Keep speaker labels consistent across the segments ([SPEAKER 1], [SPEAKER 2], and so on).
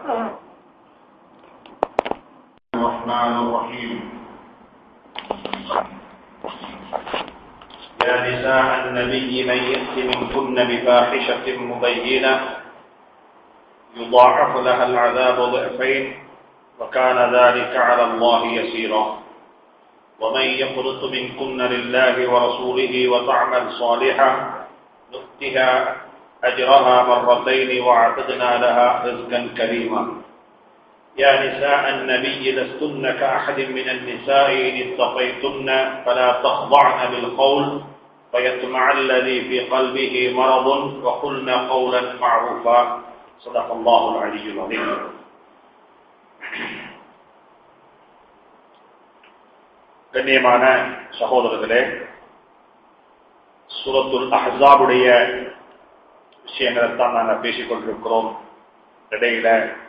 [SPEAKER 1] الرحمن الرحيم يا نساء النبي من يأت منكن بفاحشة مبينة يضاعف لها العذاب ضعفين وكان ذلك على الله يسيرا ومن يقنط منكن لله ورسوله وتعمل صالحا نؤتها أجرها مرتين وأعتدنا لها رزقا كريما يا نساء النبي لستن كأحد من النساء إن اتقيتن فلا تخضعن بالقول فيطمع الذي في قلبه مرض وقلن قولا معروفا صدق الله العلي العظيم கண்ணியமான சகோதரர்களே சூரத்துல் அஹாபுடைய விஷயங்களை தான் நாங்கள் பேசிக் கொண்டிருக்கிறோம் இடையில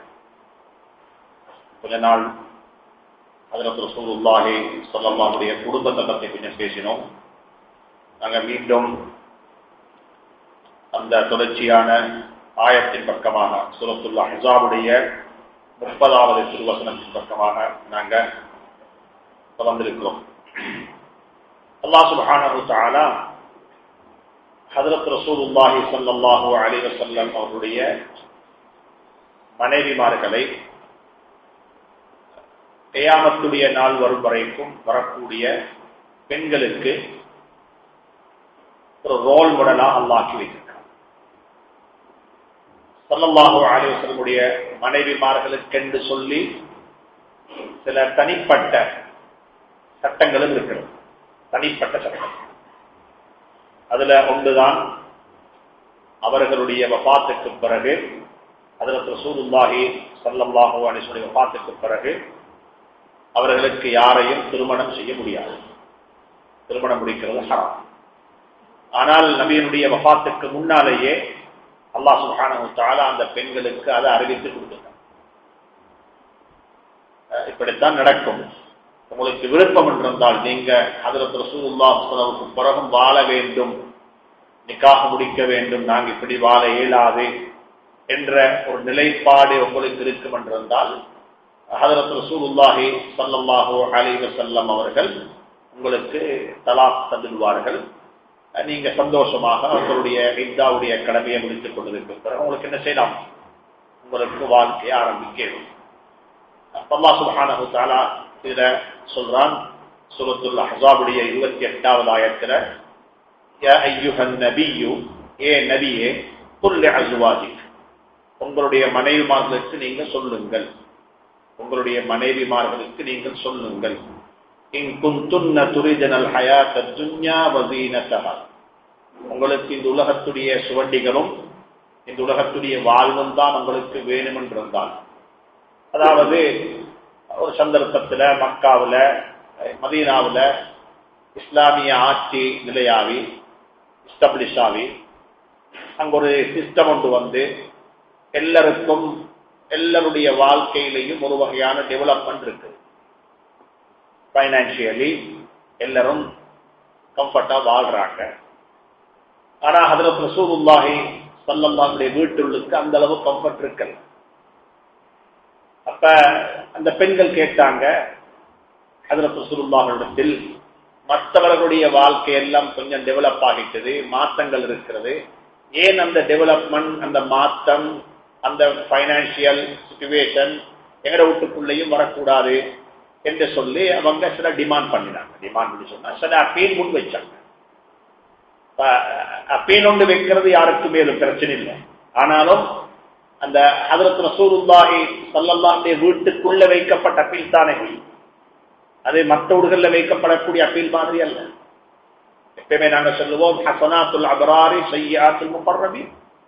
[SPEAKER 1] கொஞ்ச நாள் அதில் ரசூலுல்லாஹி சொல்லல்லாவுடைய குடும்பத்தை பற்றி கொஞ்சம் பேசினோம் நாங்கள் மீண்டும் அந்த தொடர்ச்சியான ஆயத்தின் பக்கமாக சுரத்துல்லா ஹிசாபுடைய முப்பதாவது திருவசனத்தின் பக்கமாக நாங்கள் வந்திருக்கிறோம் அல்லா சுபஹானஹு தஆலா ஹதரத் ரசூலுல்லாஹி ஸல்லல்லாஹு அலைஹி வஸல்லம் அவருடைய மனைவிமார்களை கியாமத்துடைய நாள் வரும் வரைக்கும் வரக்கூடிய பெண்களுக்கு ஒரு ரோல் மாடலா அல்லாக்கி வைத்திருக்கிறார் சல்லல்லாஹு அலைஹி வஸல்லமுடைய மனைவிமார்களுக்கென்று சொல்லி சில தனிப்பட்ட சட்டங்களும் இருக்கிறது தனிப்பட்ட சட்டம் அதுல ஒன்றுதான் அவர்களுடைய வபாத்துக்கு பிறகு அதில் ரசூலுல்லாஹி சல்லல்லாஹு அலிஸ்வடைய வபாத்துக்கு பிறகு அவர்களுக்கு யாரையும் திருமணம் செய்ய முடியாது திருமணம் முடிக்கிறது ஹராம் ஆனால் நபியனுடைய வபாத்துக்கு முன்னாலேயே அல்லாஹ் சுஹானு தாலா அந்த பெண்களுக்கு அதை அறிவித்து கொடுத்துட்டார் இப்படித்தான் நடக்கும் உங்களுக்கு விருப்பம் என்றிருந்தால் நீங்க அதில் ரசூல்லா செலவுக்கு பிறகும் வாழ வேண்டும் நிக்காக முடிக்க வேண்டும் நாங்கள் இப்படி வாழ இயலாது என்ற ஒரு நிலைப்பாடு உங்களுக்கு இருக்கும் என்றிருந்தால் ஹதரத் ரசூலுல்லாஹி சல்லல்லாஹு அலைஹி வஸல்லம் அவர்கள் உங்களுக்கு தலாக் தந்துடுவார்கள் நீங்க சந்தோஷமாக அவர்களுடைய இந்தாவுடைய கடமையை முடித்துக் கொண்டிருக்கும் பிறகு உங்களுக்கு என்ன செய்யலாம் உங்களுக்கு வாழ்க்கையை ஆரம்பிக்க அல்லா சுபஹானஹு தஆலா இதுல சொல்றான் சூரத்துல் அஹ்ஸாபுடைய 28வது ஆயத்துல யா அய்யுஹன் நபியு ஏ நபியே குல் அஸ்வாஜிக் உங்களுடைய மனைவிமார்களுக்கு நீங்க சொல்லுங்கள் உங்களுடைய மனைவிமார்களுக்கு நீங்கள் சொல்லுங்கள் இன் குந்துன்ன துரிஜனல் ஹயாத் துன்யா வசீனத்தஹா உங்களுக்கு இந்த உலகத்துடைய சுவண்டிகளும் இந்த உலகத்துடைய வாழ்வும் தான் உங்களுக்கு வேணும் என்றிருந்தால் அதாவது ஒரு சந்தர்ப்பத்தில் மக்காவில் மதீனாவில் இஸ்லாமிய ஆட்சி நிலையாவி எஸ்டபிளிஷ் ஆகி அங்க ஒரு சிஸ்டம் ஒன்று வந்து எல்லாருக்கும் எல்லாருடைய வாழ்க்கையிலையும் ஒரு வகையான டெவலப்மெண்ட் இருக்கு பைனான்சியலி எல்லாரும் கம்ஃபர்டா வாழ்றாங்க ஆனா ஹதரத் ரசூலுல்லாஹி சல்லல்லாஹுடைய வீட்டுள்ளுக்கு அந்த அளவு கம்ஃபர்ட் இருக்கல அப்ப அந்த பெண்கள் கேட்டாங்க ஹதரத் ரசூலுல்லாஹிடத்தில் மற்றவர்களுடைய வாழ்க்கை எல்லாம் கொஞ்சம் டெவலப் ஆகிட்டது மாற்றங்கள் இருக்கிறது ஏன் அந்த டெவலப்மெண்ட் அந்த மாற்றம் அந்த பைனான்சியல் சுச்சுவேஷன் எங்கட வீட்டுக்குள்ளேயும் வரக்கூடாது என்று சொல்லி அவங்க சில டிமாண்ட் பண்ணினாங்க டிமாண்ட் பண்ணி சொன்னா சில அப்பீல் முன் வச்சாங்க அப்பீல் ஒன்று வைக்கிறது யாருக்குமே ஒரு பிரச்சனை இல்லை ஆனாலும் அந்த ஹதரத் ரசூலுல்லாஹி சல்லல்லாஹுடைய வீட்டுக்குள்ள வைக்கப்பட்ட அப்பீல் தானே அது மற்ற ஊர்களில் வைக்கப்படக்கூடிய அப்பீல் மாதிரி அல்ல எப்பயுமே நாங்க சொல்லுவோம் ஹசனாத்துல் அபராரி செய்யாத்துல் முப்பர்ரபி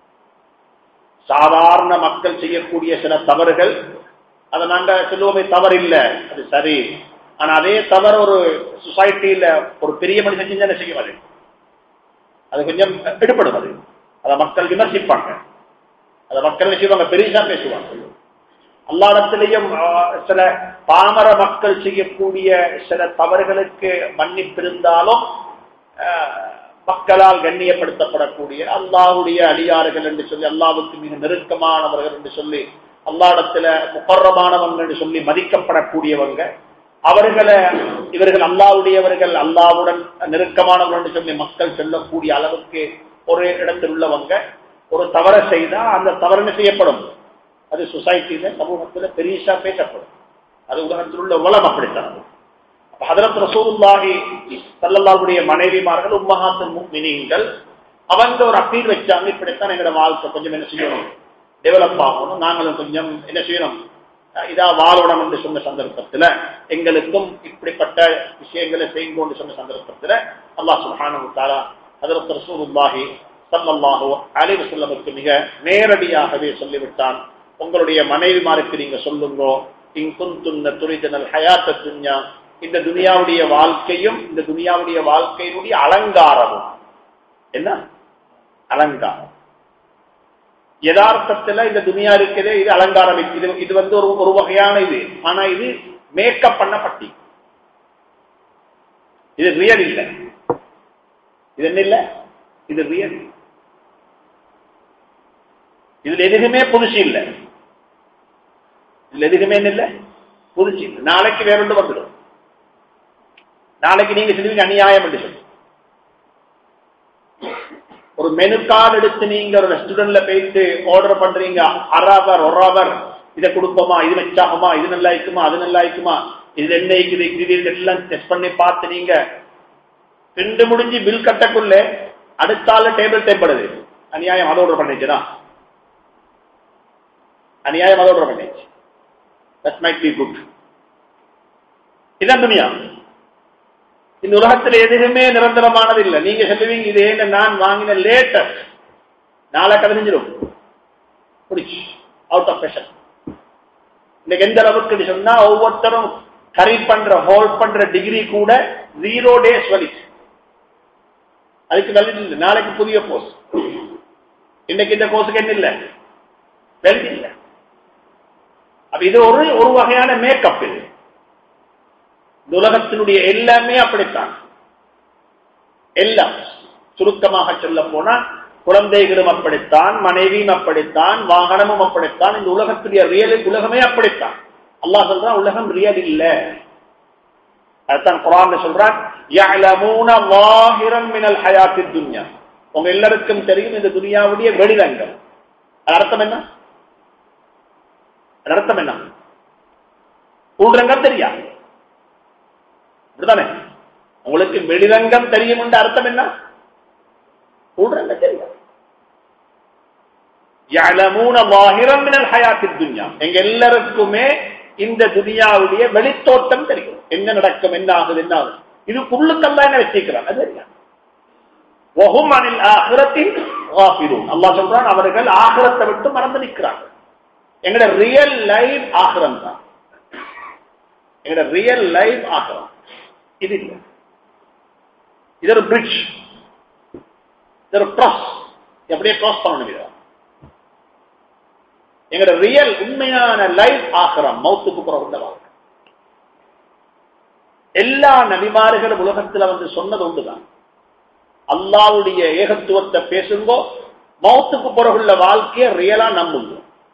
[SPEAKER 1] சாதாரண மக்கள் செய்யக்கூடிய சில தவறுகள் அதை நாங்க சொல்லுவோமே தவறு இல்லை அது சரி ஆனா அதே தவறு ஒரு சொசைட்டியில ஒரு பெரிய மனிதன் செஞ்சு என்ன செய்யும் அது அது கொஞ்சம் எடுப்படும் அது அதை மக்கள் விமர்சிப்பாங்க அதை மக்கள் என்ன செய்வாங்க பெருசா பேசுவாங்க அல்லாடத்திலையும் சில பாமர மக்கள் செய்யக்கூடிய சில தவறுகளுக்கு மன்னிப்பிருந்தாலும் மக்களால் கண்ணியப்படுத்தப்படக்கூடிய அல்லாவுடைய அடியார்கள் என்று சொல்லி அல்லாவுக்கு மிக நெருக்கமானவர்கள் என்று சொல்லி அல்லாடத்துல முப்பரமானவங்க சொல்லி மதிக்கப்படக்கூடியவங்க அவர்களை இவர்கள் அல்லாவுடையவர்கள் அல்லாவுடன் நெருக்கமானவர்கள் என்று சொல்லி மக்கள் சொல்லக்கூடிய அளவுக்கு ஒரு இடத்தில் உள்ளவங்க ஒரு தவறை செய்தா அந்த தவறு என்ன செய்யப்படும் அது சொசைட்டியில சமூகத்துல பெரியசா பேசப்படும் அது உலகத்தில் உள்ள உலகம் அப்படித்தான் ஹதரத் ரசூலுல்லாஹி சல்லல்லாஹுடைய மனைவிமார்கள் உம்மஹாத்து முஃமினீன்கள் அவங்க ஒரு அப்பீல் வச்சாங்க இப்படித்தான் எங்களோட வாழ்க்கை கொஞ்சம் என்ன செய்யணும் டெவலப் ஆகணும் நாங்களும் கொஞ்சம் என்ன செய்யணும் இதா வாழணும் என்று சொன்ன சந்தர்ப்பத்துல எங்களுக்கும் இப்படிப்பட்ட விஷயங்களை செய்யுங்க என்று சொன்ன சந்தர்ப்பத்துல அல்லாஹ் சுப்ஹானஹு தஆலா ஹதரத் ரசூலுல்லாஹி ஸல்லல்லாஹு அலைஹி வஸல்லமுக்கு மிக நேரடியாகவே சொல்லிவிட்டான் உங்களுடைய மனைவிமாருக்கு நீங்க சொல்லுங்க இங்குந்துன்ன துரிதனல் ஹயாத்த துன்யா இந்த துனியாவுடைய வாழ்க்கையும் இந்த துனியாவுடைய வாழ்க்கையினுடைய அலங்காரமும் என்ன அலங்காரம் யதார்த்தத்துல இந்த துனியா இருக்கிறதே இது அலங்காரம் இது இது வந்து ஒரு ஒரு வகையான இது ஆனா இது மேக்கப் பண்ண பட்டி இது ரியல் இல்லை இது என்ன இல்ல இது ரியல் இதுல எதுவுமே புதுசு இல்லை இதுல எதுவுமே என்ன இல்ல புதுசு இல்லை நாளைக்கு வேற ஒன்று வந்துடும் நாளைக்கு நீங்க சொல்லுவீங்க அநியாயம் என்று சொல்லி ஒரு மெனு கார்டு எடுத்து நீங்க ஒரு ரெஸ்டாரண்ட்ல போயிட்டு ஆர்டர் பண்றீங்க அறாவர் ஒராவர் இதை கொடுப்போமா இது வச்சாகுமா இது நல்லா இருக்குமா அது நல்லா இருக்குமா இது என்ன இருக்குது இது எல்லாம் டெஸ்ட் பண்ணி பார்த்து நீங்க ரெண்டு முடிஞ்சு பில் கட்டக்குள்ள அடுத்தால டேபிள் தேவைப்படுது அநியாயம் அதை ஆர்டர் பண்ணிச்சுனா அநியாயம் அதை ஆர்டர் பண்ணிச்சு தட் மைட் பி குட் இதான் துணியா இந்த உலகத்தில் எதுவுமே நிரந்தரமானது இல்லை நீங்க சொல்லுவீங்க இது என்ன நான் வாங்கின லேட்டஸ்ட் நாளை கதைஞ்சிடும் பிடிச்சி அவுட் ஆஃப் ஃபேஷன் இன்னைக்கு எந்த அளவுக்கு சொன்னா ஒவ்வொருத்தரும் கரி பண்ற ஹோல்ட் பண்ற டிகிரி கூட ஜீரோ டேஸ் வலி அதுக்கு வேலிட் இல்லை நாளைக்கு புதிய கோர்ஸ் இன்னைக்கு இந்த கோர்ஸுக்கு என்ன இல்லை வேலிட் இல்லை அப்ப இது ஒரு ஒரு வகையான மேக்கப் இது இந்த உலகத்தினுடைய எல்லாமே அப்படித்தான் எல்லாம் சுருக்கமாக சொல்ல போனா குழந்தைகளும் அப்படித்தான் மனைவியும் அப்படித்தான் வாகனமும் அப்படித்தான் இந்த உலகத்துடைய ரியல் உலகமே அப்படித்தான் அல்லாஹ் சொல்றான் உலகம் ரியல் இல்ல அதுதான் குரான் சொல்றான் يَعْلَمُونَ ظَاهِرًا مِنَ الْحَيَاةِ الدُّنْيَا உங்க எல்லாருக்கும் தெரியும் இந்த துனியாவுடைய வெளிரங்கம் அது அர்த்தம் என்ன அது அர்த்தம் என்ன உள்ரங்கம் தெரியா அப்படித்தானே உங்களுக்கு வெளிரங்கம் தெரியும் என்ற அர்த்தம் என்ன உள்ரங்கம் தெரியும் எங்க எல்லாருக்குமே இந்த துனியாவுடைய வெளித்தோட்டம் தெரியும் என்ன நடக்கும் என்ன ஆகுது என்ன ஆகுது இது புல்லுக்கெல்லாம் என்ன வச்சிருக்கிறான் அது தெரியும் அல்லா சொல்றான் அவர்கள் ஆகிரத்தை விட்டு மறந்து நிற்கிறார்கள் எங்கட ரியல் லைஃப் ஆகிரம் தான் எங்கட ரியல் லைஃப் ஆகிரம் இது இல்லை இது ஒரு பிரிட்ஜ் இது ஒரு கிராஸ் எப்படியே கிராஸ் பண்ணணும் இதை எங்களோட ரியல் உண்மையான லைஃப் ஆகிறோம் மௌத்துக்கு புறம் வாழ்க்கை எல்லா நபிமாறுகளும் உலகத்துல வந்து சொன்னது உண்டுதான் அல்லாவுடைய ஏகத்துவத்தை பேசுங்கோ மௌத்துக்கு பிறகுள்ள வாழ்க்கையை ரியலா நம்புங்க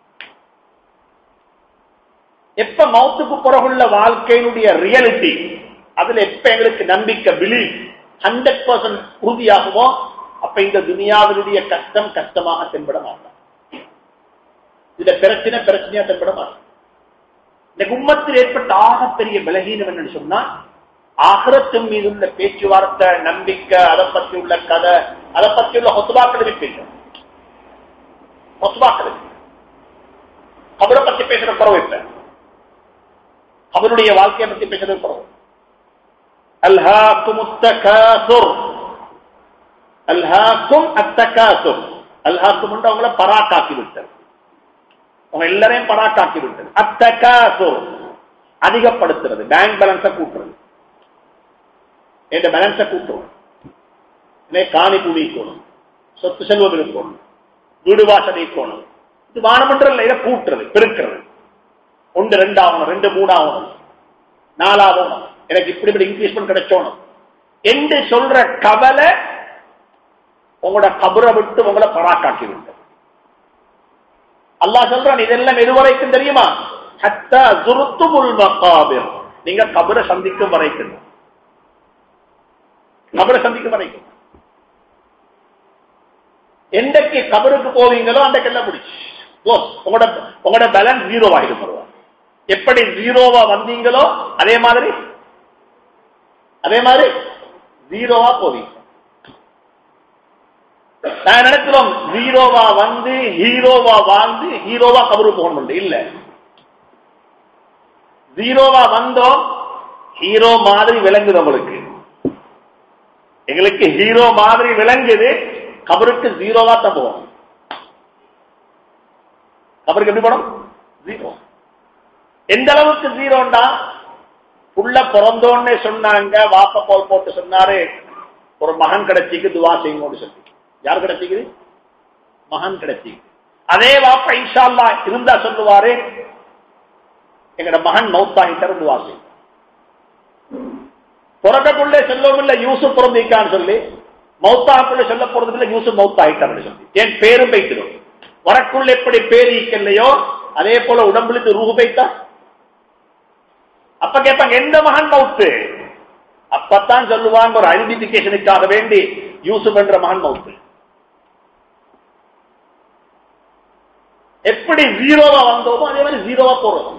[SPEAKER 1] எப்ப மௌத்துக்கு பிறகுள்ள வாழ்க்கையினுடைய ரியாலிட்டி அதுல எப்ப எங்களுக்கு நம்பிக்கை பிலீவ் ஹண்ட்ரட் பர்சன்ட் உறுதியாகுமோ அப்ப இந்த துனியாவினுடைய கஷ்டம் கஷ்டமாக தென்பட மாட்டான் இந்த பிரச்சனை பிரச்சனையா தென்பட மாட்டான் இந்த கும்மத்தில் ஏற்பட்ட ஆகப்பெரிய பலகீனம் என்னன்னு சொன்னா ஆகரத்தின் மீது உள்ள பேச்சுவார்த்தை நம்பிக்கை அதை பத்தி உள்ள கதை அதை பத்தி உள்ள ஹொத்துவாக்கள் இருப்பீங்க ஹொத்துவாக்கள் அவரை பத்தி பேசுற குறவு இப்ப அவருடைய வாழ்க்கையை பத்தி பேசுறது குறவு அல்ஹாக்கும் التكاثر அல்ஹாக்கும் அத்தகாசுர் அல்ஹாக்கும் அவங்கள பராக்காக்கி விட்டது அவங்க எல்லாரையும் பராக்காக்கி விட்டது அத்தகாசுர் அதிகப்படுத்துறது பேங்க் பேலன்ஸ கூட்டுறது என் பேலன்ஸ கூட்டுறோம் காணி பூமி இருக்கணும் சொத்து செல்வம் இருக்கணும் வீடு வாசல் இருக்கணும் இது வானமன்றல் இதை கூட்டுறது பெருக்கிறது ஒன்று ரெண்டு ஆகணும் ரெண்டு மூணு ஆகணும் நாலாகணும் எனக்கு இப்படி இப்படி இன்க்ரீஸ்மெண்ட் கிடைச்சோணும் என்று சொல்ற கவலை உங்களோட கபரை விட்டு உங்களை பராக்காக்கி விட்டது அல்லாஹ் சொல்றான் இதெல்லாம் எது வரைக்கும் தெரியுமா ஹத்தா ஜுருத்துமுல் மகாபிர் நீங்க கபரை சந்திக்கும் வரைக்கும் கபரை சந்திக்கும் வரைக்கும் எந்தக்கு கபருக்கு போவீங்களோ அன்றைக்கு எல்லாம் முடிச்சு ஓ உங்களோட உங்களோட பேலன்ஸ் ஜீரோ ஆகிடும் வருவார் எப்படி ஜீரோவா வந்தீங்களோ அதே மாதிரி அதே மாதிரி ஜீரோவா போவீங்க நான் நினைக்கிறோம் ஜீரோவா வந்து ஹீரோவா வாழ்ந்து ஹீரோவா கபரு போகணும் இல்ல ஜீரோவா வந்தோம் ஹீரோ மாதிரி விளங்குது உங்களுக்கு எங்களுக்கு ஹீரோ மாதிரி விளங்குது கபருக்கு ஜீரோவா தான் போவோம் கபருக்கு எப்படி போனோம் ஜீரோ எந்த அளவுக்கு ஜீரோண்டா புள்ள பிறந்தோன்னே சொன்னாங்க வாப்ப போல் போட்டு சொன்னாரு ஒரு மகன் கிடைச்சிக்கு துவா செய்யுங்கன்னு சொல்லி யார் கிடைச்சிக்குது மகன் கிடைச்சிக்கு அதே வாப்ப இன்ஷால்லா இருந்தா சொல்லுவாரு எங்கட மகன் மௌத்தாகிட்டார் துவா செய்யும் பிறக்கக்குள்ளே சொல்லவும் இல்லை யூசுப் பிறந்திருக்கான்னு சொல்லி மௌத்தாக்குள்ள சொல்ல போறது இல்லை யூசுப் மௌத்தாகிட்டார்னு சொல்லி என் பேரும் பைத்திடும் வரக்குள்ள எப்படி பேர் ஈக்கல்லையோ அதே போல உடம்புல ரூபு பைத்தா அப்ப கேட்பாங்க எந்த மகன் மவுத்து அப்பத்தான் சொல்லுவாங்க ஒரு ஐடென்டிபிகேஷனுக்காக வேண்டி யூசுப் என்ற மகன் மவுத்து எப்படி ஜீரோவா வந்தோமோ அதே மாதிரி ஜீரோவா போறோம்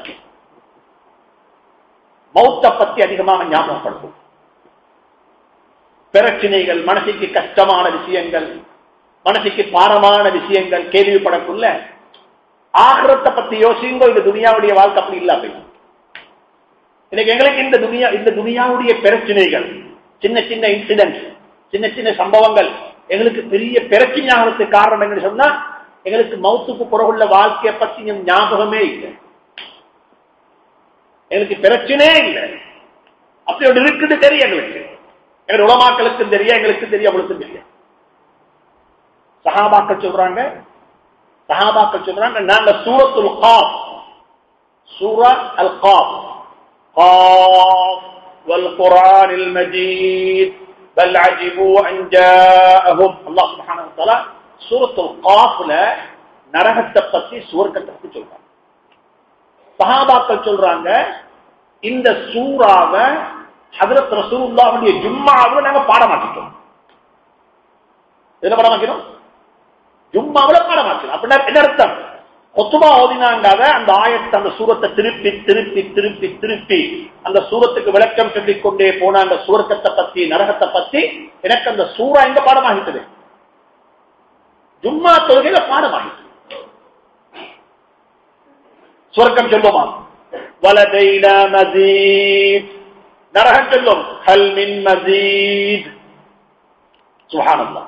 [SPEAKER 1] மௌத்த பத்தி அதிகமாக ஞாபகப்படுத்தும் பிரச்சனைகள் மனசுக்கு கஷ்டமான விஷயங்கள் மனசுக்கு பாரமான விஷயங்கள் கேள்விப்படக்குள்ள ஆகிரத்தை பத்தி யோசிங்கோ இந்த துனியாவுடைய வாழ்க்கை அப்படி இல்ல அப்படி இன்னைக்கு எங்களுக்கு இந்த துனியா இந்த துனியாவுடைய பிரச்சனைகள் சின்ன சின்ன இன்சிடென்ட் சின்ன சின்ன சம்பவங்கள் எங்களுக்கு பெரிய பிரச்சனையாகிறதுக்கு காரணம் என்னன்னு சொன்னா எங்களுக்கு மௌத்துக்கு புறவுள்ள வாழ்க்கையை பத்தி ஞாபகமே இல்லை எங்களுக்கு பிரச்சனையே இல்லை அப்படி ஒன்று இருக்குது தெரியும் எங்களுக்கு எங்க உலமாக்களுக்கும் தெரியும் எங்களுக்கும் தெரியும் அவளுக்கும் தெரியும் சஹாபாக்கள் சொல்றாங்க சஹாபாக்கள் சொல்றாங்க நாங்க சூரத்துல் காப் சூரா அல் காப் قاف والقرآن المجيد بل عجبوا أن جاءهم الله سبحانه وتعالى سورة القاف நரகத்தை பத்தி சுவர்க்கத்தை பத்தி சொல்றாங்க சஹாபாக்கள் சொல்றாங்க இந்த சூறாவை ஹதரத் ரசூலுல்லாஹுடைய ஜும்மாவில் நாங்க பாட மாட்டிட்டோம் என்ன பாட மாட்டோம் ஜும்மாவில் பாட மாட்டோம் அப்படின்னா என்ன அர்த்தம் கொத்துமா ஓதினாங்க அந்த ஆயத்தை அந்த சூரத்தை திருப்பி திருப்பி திருப்பி திருப்பி அந்த சூரத்துக்கு விளக்கம் சொல்லிக் கொண்டே போன அந்த சூரக்கத்தை பத்தி நரகத்தை பத்தி எனக்கு அந்த சூறா எங்க பாடமாகிட்டது ஜும்மா தொழுகையில பாடமாகிட்டு சுவர்க்கம் சொல்லுமா வலதைனா மசீத் நரகம் சொல்லும் ஹல் மின் மசீத் சுஹானல்லா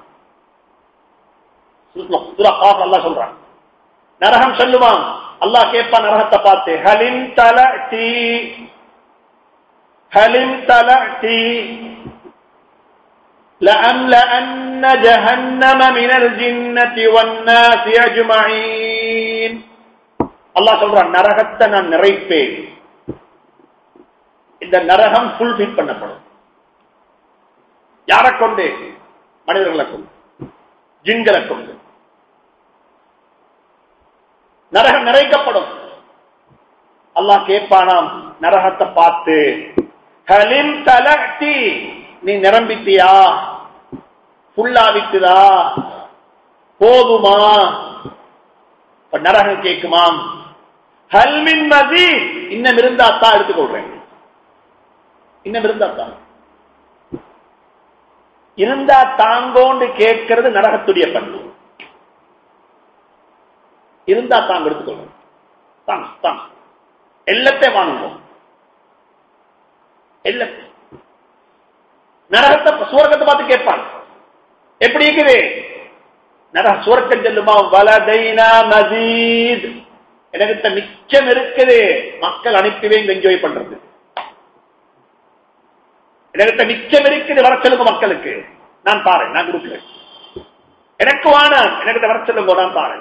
[SPEAKER 1] அல்லாஹ் சொல்றான் நரகம் சொல்லுவான் அல்லாஹ் கேட்பான் நரகத்தை பார்த்து ஹலிம் தல டி ஹலிம் தல டி لأملأن جهنم من الجنة والناس أجمعين அல்லாஹ் சொல்றான் நரகத்தை நான் நிறைப்பேன் இந்த நரகம் ஃபுல்ஃபில் பண்ணப்படும் யாரை கொண்டு மனிதர்களை கொண்டு ஜின்களை கொண்டு நரகம் நிறைக்கப்படும் அல்லாஹ் கேட்பானாம் நரகத்தை பார்த்து ஹலிம் தலக்தி நீ நிரம்பிட்டியா புல்லாவிட்டுதா போதுமா நரகம் கேட்குமாம் ஹல்மின் மதி இன்னும் இருந்தா தான் எடுத்துக்கொள்றேன் இன்னும் இருந்தா தான் இருந்தா தாங்கோண்டு கேட்கிறது நரகத்துடைய பண்பு இருந்தா தாங்க எடுத்துக்கொள்ளும் தாங்க தாங்க எல்லாத்தையும் வாங்குவோம் எல்லாத்தையும் நரகத்தை சுவர்க்கத்தை பார்த்து கேட்பான் எப்படி இருக்குது நரக சுவர்க்கம் செல்லுமா வலதைனா மசீத் எனக்கு மிச்சம் இருக்குது மக்கள் அனுப்பிவே என்ஜாய் பண்றது எனக்கு மிச்சம் இருக்குது வர சொல்லுங்க மக்களுக்கு நான் பாருங்க நான் கொடுக்கிறேன் எனக்கு வானம் எனக்கு வர சொல்லுங்க நான் பாருங்க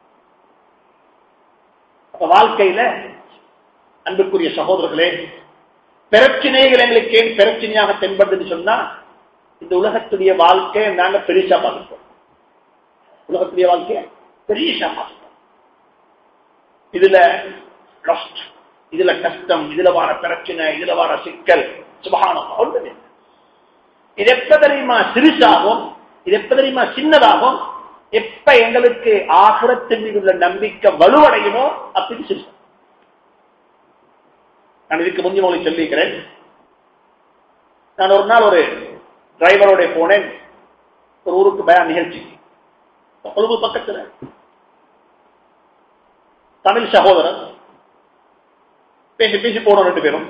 [SPEAKER 1] அப்ப வாழ்க்கையில அன்புக்குரிய சகோதரர்களே பிரச்சனைகள் எங்களுக்கு ஏன் பிரச்சனையாக தென்படுதுன்னு சொன்னா இந்த உலகத்துடைய வாழ்க்கையை நாங்க பெருசா பார்த்துப்போம் உலகத்துடைய வாழ்க்கையை பெரியசா பார்த்துப்போம் இதுல கஷ்ட் இதுல கஷ்டம் இதுல வர பிரச்சனை இதுல வர சிக்கல் சுபகானம் ஒன்றுமே இல்லை. இது எப்ப தெரியுமா சிறுசாகும் இது எப்ப தெரியுமா சின்னதாகும் எப்ப எங்களுக்கு ஆகரத்தின் மீது உள்ள நம்பிக்கை வலுவடையுமோ அப்படி சிறுசா நான் இதுக்கு முந்தைய உங்களுக்கு சொல்லியிருக்கிறேன் நான் ஒரு நாள் ஒரு டிரைவரோட போனேன் ஒரு ஊருக்கு பயான் நிகழ்ச்சி கொழும்பு பக்கத்துல தமிழ் சகோதரர் பேசி பேசி போனோம் ரெண்டு பேரும்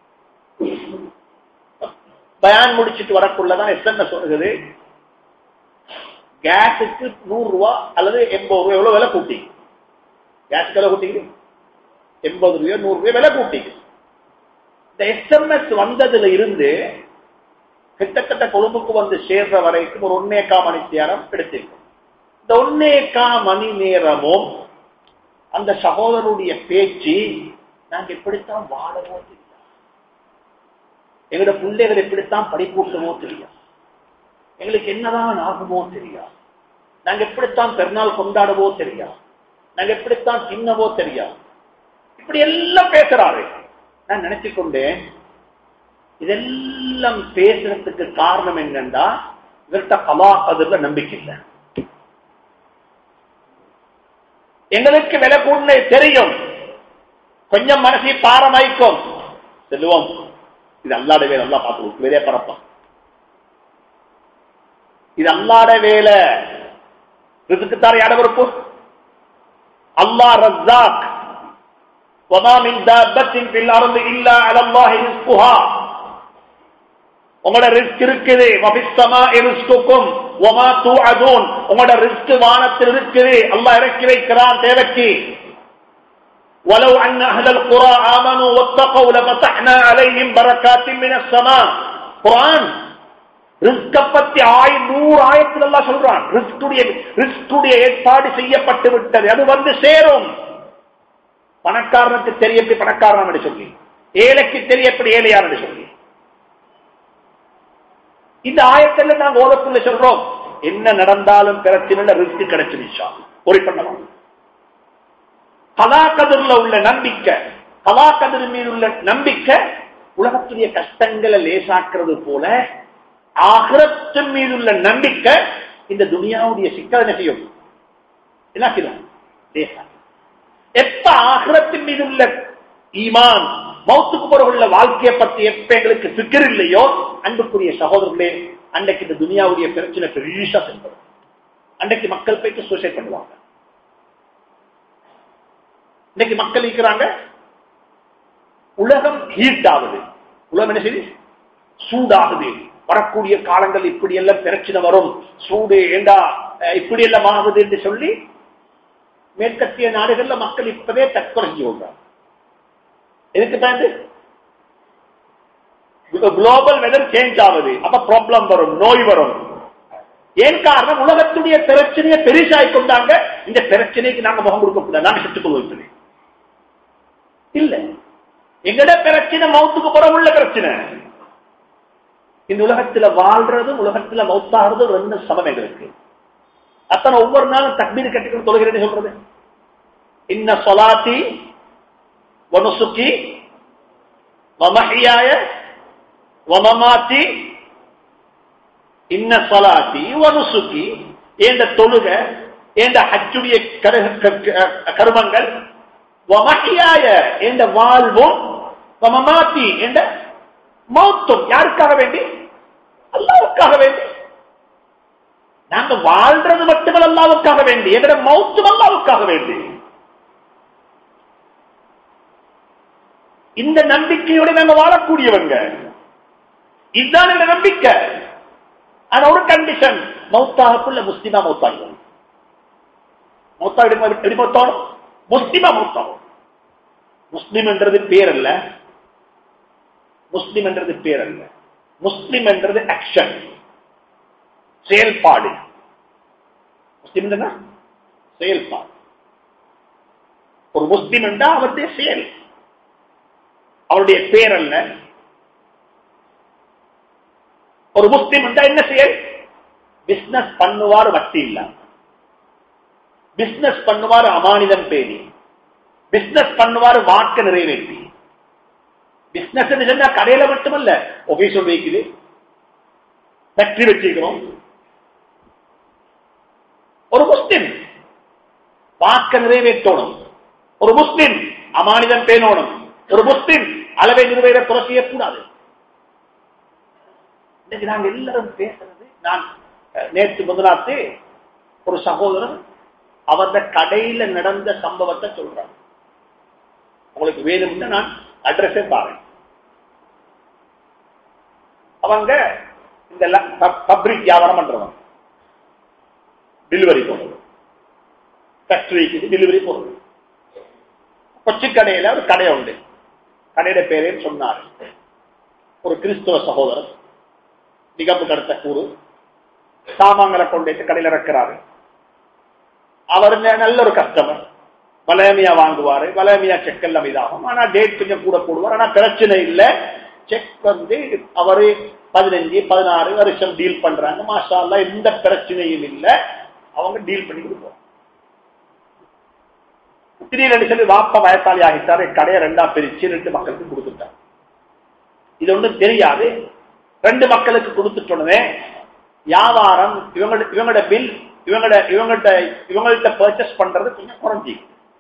[SPEAKER 1] பயான் முடிச்சிட்டு வரக்குள்ளதான் எஸ்எம்எஸ் வருகிறது கேஸுக்கு நூறு ரூபா அல்லது எண்பது ரூபாய் எவ்வளவு விலை கூட்டி கேஸுக்கு விலை கூட்டிங்க எண்பது ரூபாய் நூறு ரூபாய் விலை கூட்டிங்க இந்த எஸ்எம்எஸ் வந்ததுல இருந்து கிட்டத்தட்ட கொழும்புக்கு வந்து சேர்ற வரைக்கும் ஒரு ஒன்னேக்கா மணி நேரம் எடுத்திருக்கும் இந்த ஒன்னேக்கா மணி நேரமும் அந்த சகோதரருடைய பேச்சு நாங்க எப்படித்தான் வாழவோ தெரியாது எங்களோட பிள்ளைகள் எப்படித்தான் படிப்பூட்டமோ தெரியாது எங்களுக்கு என்னதான் ஆகுமோ தெரியாது நாங்க எப்படித்தான் பெருநாள் கொண்டாடவோ தெரியாது நாங்க எப்படித்தான் தின்னவோ தெரியாது இப்படி எல்லாம் பேசுறாரு நான் நினைச்சு கொண்டேன் இதெல்லாம் பேசுறதுக்கு காரணம் என்னன்னா இவர்கிட்ட கலா அதுல நம்பிக்கை இல்லை எங்களுக்கு விலை கூடனே தெரியும் கொஞ்சம் மனசை பாரமாய்க்கும் செல்லுவோம் இது அல்லாட வேலை நல்லா பார்த்து வேலையை பரப்பான் இது அல்லாட வேலை ரிசுக்குத்தார யாட பொறுப்பு அல்லா ரஸ்ஸாக் وما من دابة في الأرض إلا على الله رزقها உங்களோட ரிஸ்க் இருக்குது வபிஸ்தமா ரிஸ்குக்கும் ஒமா தூ அதூன் உங்களோட ரிஸ்க் வானத்தில் இருக்குது அல்லாஹ் இறக்கி வைக்கிறான் தேவைக்கு ولو أن أهل القرى آمنوا واتقوا لفتحنا عليهم بركات من السماء قرآن ரிஸ்க பத்தி ஆய் நூறு ஆயிரத்தில் எல்லாம் சொல்றான் ரிஸ்குடைய ரிஸ்குடைய ஏற்பாடு செய்யப்பட்டு விட்டது அது வந்து சேரும் பணக்காரனுக்கு தெரிய எப்படி பணக்காரன் என்று சொல்லி ஏழைக்கு தெரிய எப்படி ஏழையார் என்று சொல்லி இந்த ஆயத்துல நாங்க ஓதக்குள்ள சொல்றோம் என்ன நடந்தாலும் பிரச்சனை ரிஸ்க் கிடைச்சிருச்சா ஒரு பண்ணலாம் கலாக்கதிரில் உள்ள நம்பிக்கை கலாக்கதிர் மீது உள்ள நம்பிக்கை உலகத்துடைய கஷ்டங்களை லேசாக்குறது போல ஆகிரத்தின் மீது உள்ள நம்பிக்கை இந்த துனியாவுடைய சிக்கல் என்ன செய்யும் என்ன செய்யும் லேசா எப்ப ஆகிரத்தின் மீது உள்ள ஈமான் மௌத்துக்கு பிறகு உள்ள வாழ்க்கையை பத்தி எப்ப எங்களுக்கு சிக்கர் இல்லையோ அன்புக்குரிய சகோதரர்களே அன்றைக்கு இந்த துனியாவுடைய பிரச்சனை பெருசா செல்வது அன்றைக்கு மக்கள் போயிட்டு சூசைட் பண்ணுவாங்க இன்னைக்கு மக்கள் இருக்கிறாங்க உலகம் ஹீட் ஆகுது உலகம் என்ன செய்யுது சூடாகுது வரக்கூடிய காலங்கள் இப்படி எல்லாம் பிரச்சனை வரும் சூடு ஏண்டா அஹ், இப்படி எல்லாம் ஆகுது என்று சொல்லி மேற்கத்திய நாடுகள்ல மக்கள் இப்பவே தற்கொலை சொல்றாங்க எதுக்கு பயந்து குளோபல் வெதர் சேஞ்ச் ஆகுது அப்ப ப்ராப்ளம் வரும் நோய் வரும் ஏன் காரணம் உலகத்துடைய பிரச்சனையை பெருசாய் கொண்டாங்க இந்த பிரச்சனைக்கு நாங்க முகம் கொடுக்க கூடாது நாங்க செத்துக் கொள்வது இல்ல எங்கட பிரச்சனை மௌத்துக்கு புறம் உள்ள பிரச்சனை இந்த உலகத்துல வாழ்றதும் உலகத்துல மௌத்தாகிறதும் ரெண்டு சமம் எங்களுக்கு அத்தனை ஒவ்வொரு நாளும் தக்பீர் கட்டிக்கணும் தொழுகிறேன்னு சொல்றது இன்ன சொலாத்தி வனுசுக்கி வமஹியாய வமமாத்தி இன்ன சொலாத்தி வனுசுக்கி ஏண்ட தொழுக ஏண்ட ஹஜ்ஜுடைய கரு- க- கருமங்கள் வமஹியாய என்ற வாழ்வும் வமமாத்தி என்ற மௌத்தும் யாருக்காக வேண்டி அல்லாவுக்காக வேண்டி நாங்க வாழ்றது மட்டுமல் அல்லாவுக்காக வேண்டி எங்கட மௌத்தும் அல்லாவுக்காக வேண்டி இந்த நம்பிக்கையோட நாங்க வாழக்கூடியவங்க இதுதான் எங்க நம்பிக்கை ஆனா ஒரு கண்டிஷன் மௌத்தாகக்குள்ள முஸ்லிமா மௌத்தாகும் மௌத்தா எப்படி எப்படி மௌத்தாகும் முஸ்லிமா மௌத்தாகும் முஸ்லிம் என்றது பேர் அல்ல முஸ்லிம் என்றது பேர் அல்ல முஸ்லிம் என்றது ஆக்ஷன் செயல்பாடு முஸ்லிம் என்றா செயல்பாடு ஒரு முஸ்லிம் என்றா அவருடைய செயல் அவருடைய பேர் அல்ல ஒரு முஸ்லிம் என்றா என்ன செயல் பிசினஸ் பண்ணுவார் வட்டி இல்ல பிசினஸ் பண்ணுவார் அமானிதம் பேணி
[SPEAKER 2] பிசினஸ் பண்ணுவாரு வாக்க நிறைவேற்றி பிசினஸ் சொன்னா கடையில மட்டுமல்ல ஆபீஸ் வைக்குது ஃபேக்டரி வச்சிருக்கிறோம் ஒரு முஸ்லிம் வாக்க நிறைவேற்றணும் ஒரு முஸ்லிம் அமானிதம் பேணணும் ஒரு முஸ்லிம் அளவை நிறைவேற குறை செய்யக்கூடாது இன்னைக்கு நாங்க எல்லாரும் பேசுறது நான் அஹ், நேற்று முதலாத்து ஒரு சகோதரர் அவருடைய கடையில நடந்த சம்பவத்தை சொல்றாங்க உங்களுக்கு வேணும்னு நான் அட்ரஸே பாருங்க அவங்க இந்த பப்ளிக் வியாபாரம் பண்றவங்க டெலிவரி போடுறது ஃபேக்டரிக்கு டெலிவரி போடுறது கொச்சி கடையில ஒரு கடை உண்டு கடையோட பேரே சொன்னார் ஒரு கிறிஸ்துவ சகோதரர் நிகழ்வு கடத்த கூறு சாமான்களை கொண்டு போய் கடையில் இறக்கிறாரு அவர் ந- நல்ல ஒரு கஸ்டமர் வலையமையா வாங்குவாரு வலையமையா செக் எல்லாம் இதாகும் ஆனா டேட் கொஞ்சம் கூட போடுவார் ஆனா பிரச்சனை இல்ல செக் வந்து அவரு பதினஞ்சு பதினாறு வருஷம் டீல் பண்றாங்க மாஷா அல்லாஹ் எந்த பிரச்சனையும் இல்ல அவங்க டீல் பண்ணி கொடுப்போம் திடீர்னு சொல்லி வாப்ப வயசாளி ஆகிட்டாரு கடையை ரெண்டா பிரிச்சு ரெண்டு மக்களுக்கு கொடுத்துட்டார் இது ஒன்றும் தெரியாது ரெண்டு மக்களுக்கு கொடுத்துட்டோன்னே வியாபாரம் இவங்களோட இவங்களோட பில் இவங்களோட இவங்கள்ட்ட இவங்கள்ட்ட பர்ச்சேஸ் பண்றது கொஞ்சம் குறைஞ்சி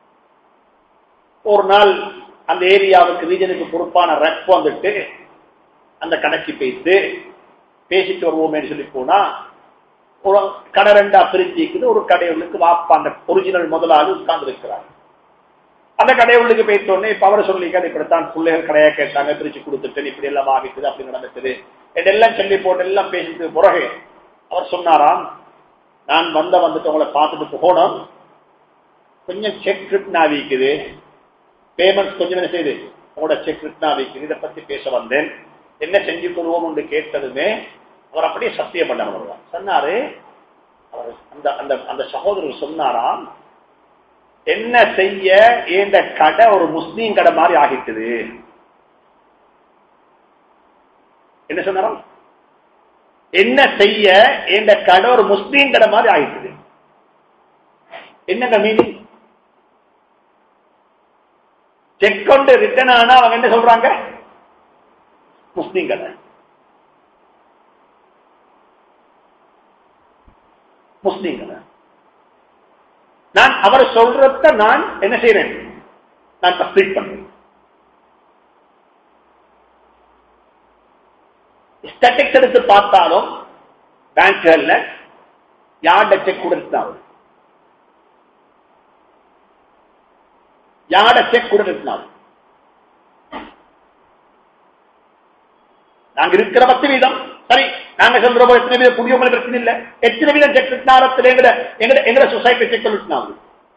[SPEAKER 2] ஒரு நாள் அந்த ஏரியாவுக்கு ரீஜனுக்கு பொறுப்பான ரெப் வந்துட்டு அந்த கடைக்கு போயிட்டு பேசிட்டு வருவோமேன்னு சொல்லி போனா ஒரு கடை ரெண்டா பிரிச்சிக்குது ஒரு கடையுள்ளுக்கு வாப்பா அந்த ஒரிஜினல் முதலாளி உட்கார்ந்து இருக்கிறார் அந்த கடையுள்ளுக்கு போயிட்டோன்னே இப்ப அவர் சொல்லிக்காது இப்படித்தான் பிள்ளைகள் கடையை கேட்டாங்க பிரிச்சு கொடுத்துட்டு இப்படி எல்லாம் ஆகிட்டுது அப்படி நடந்துட்டுது இதெல்லாம் சொல்லி போட்டு எல்லாம் பேசிட்டு பிறகு அவர் சொன்னாராம் நான் வந்த வந்துட்டு உங்களை பார்த்துட்டு போகணும் கொஞ்சம் செக் ரிட்னா வீக்குது பேமெண்ட்ஸ் கொஞ்சம் என்ன செய்யுது உங்களோட செக் ரிட்னா வீக்குது இதை பத்தி பேச வந்தேன் என்ன செஞ்சு கொள்வோம் என்று கேட்டதுமே அவர் அப்படியே சத்தியம் பண்ண வருவார் சொன்னாரு அவர் அந்த அந்த அந்த சகோதரர் சொன்னாராம் என்ன செய்ய இந்த கடை ஒரு முஸ்லீம் கடை மாதிரி ஆகிட்டுது என்ன சொன்னாராம் என்ன செய்ய இந்த கடை ஒரு முஸ்லீம் கடை மாதிரி ஆகிட்டுது என்னங்க மீனிங் செக் கொண்டு ரிட்டர்ன் ஆனா அவங்க என்ன சொல்றாங்க முஸ்லீம் கடை முஸ்லீம் கடை நான் அவர் சொல்றத நான் என்ன செய்யறேன் நான் தஸ்தீக் பண்றேன் ஸ்டாட்டிக்ஸ் எடுத்து பார்த்தாலும் பேங்க்கள்ல யார்ட செக் கொடுத்தாலும் யாட செக் கொடுத்தாலும் நாங்க இருக்கிற பத்து வீதம் சரி நாங்க சொல்றோம் எத்தனை வீதம் புதியவங்க பிரச்சனை இல்ல எத்தனை வீதம் செக் விட்டாரத்தில் எங்கட எங்கட எங்கட சொசைட்டி செக் விட்டுனாங்க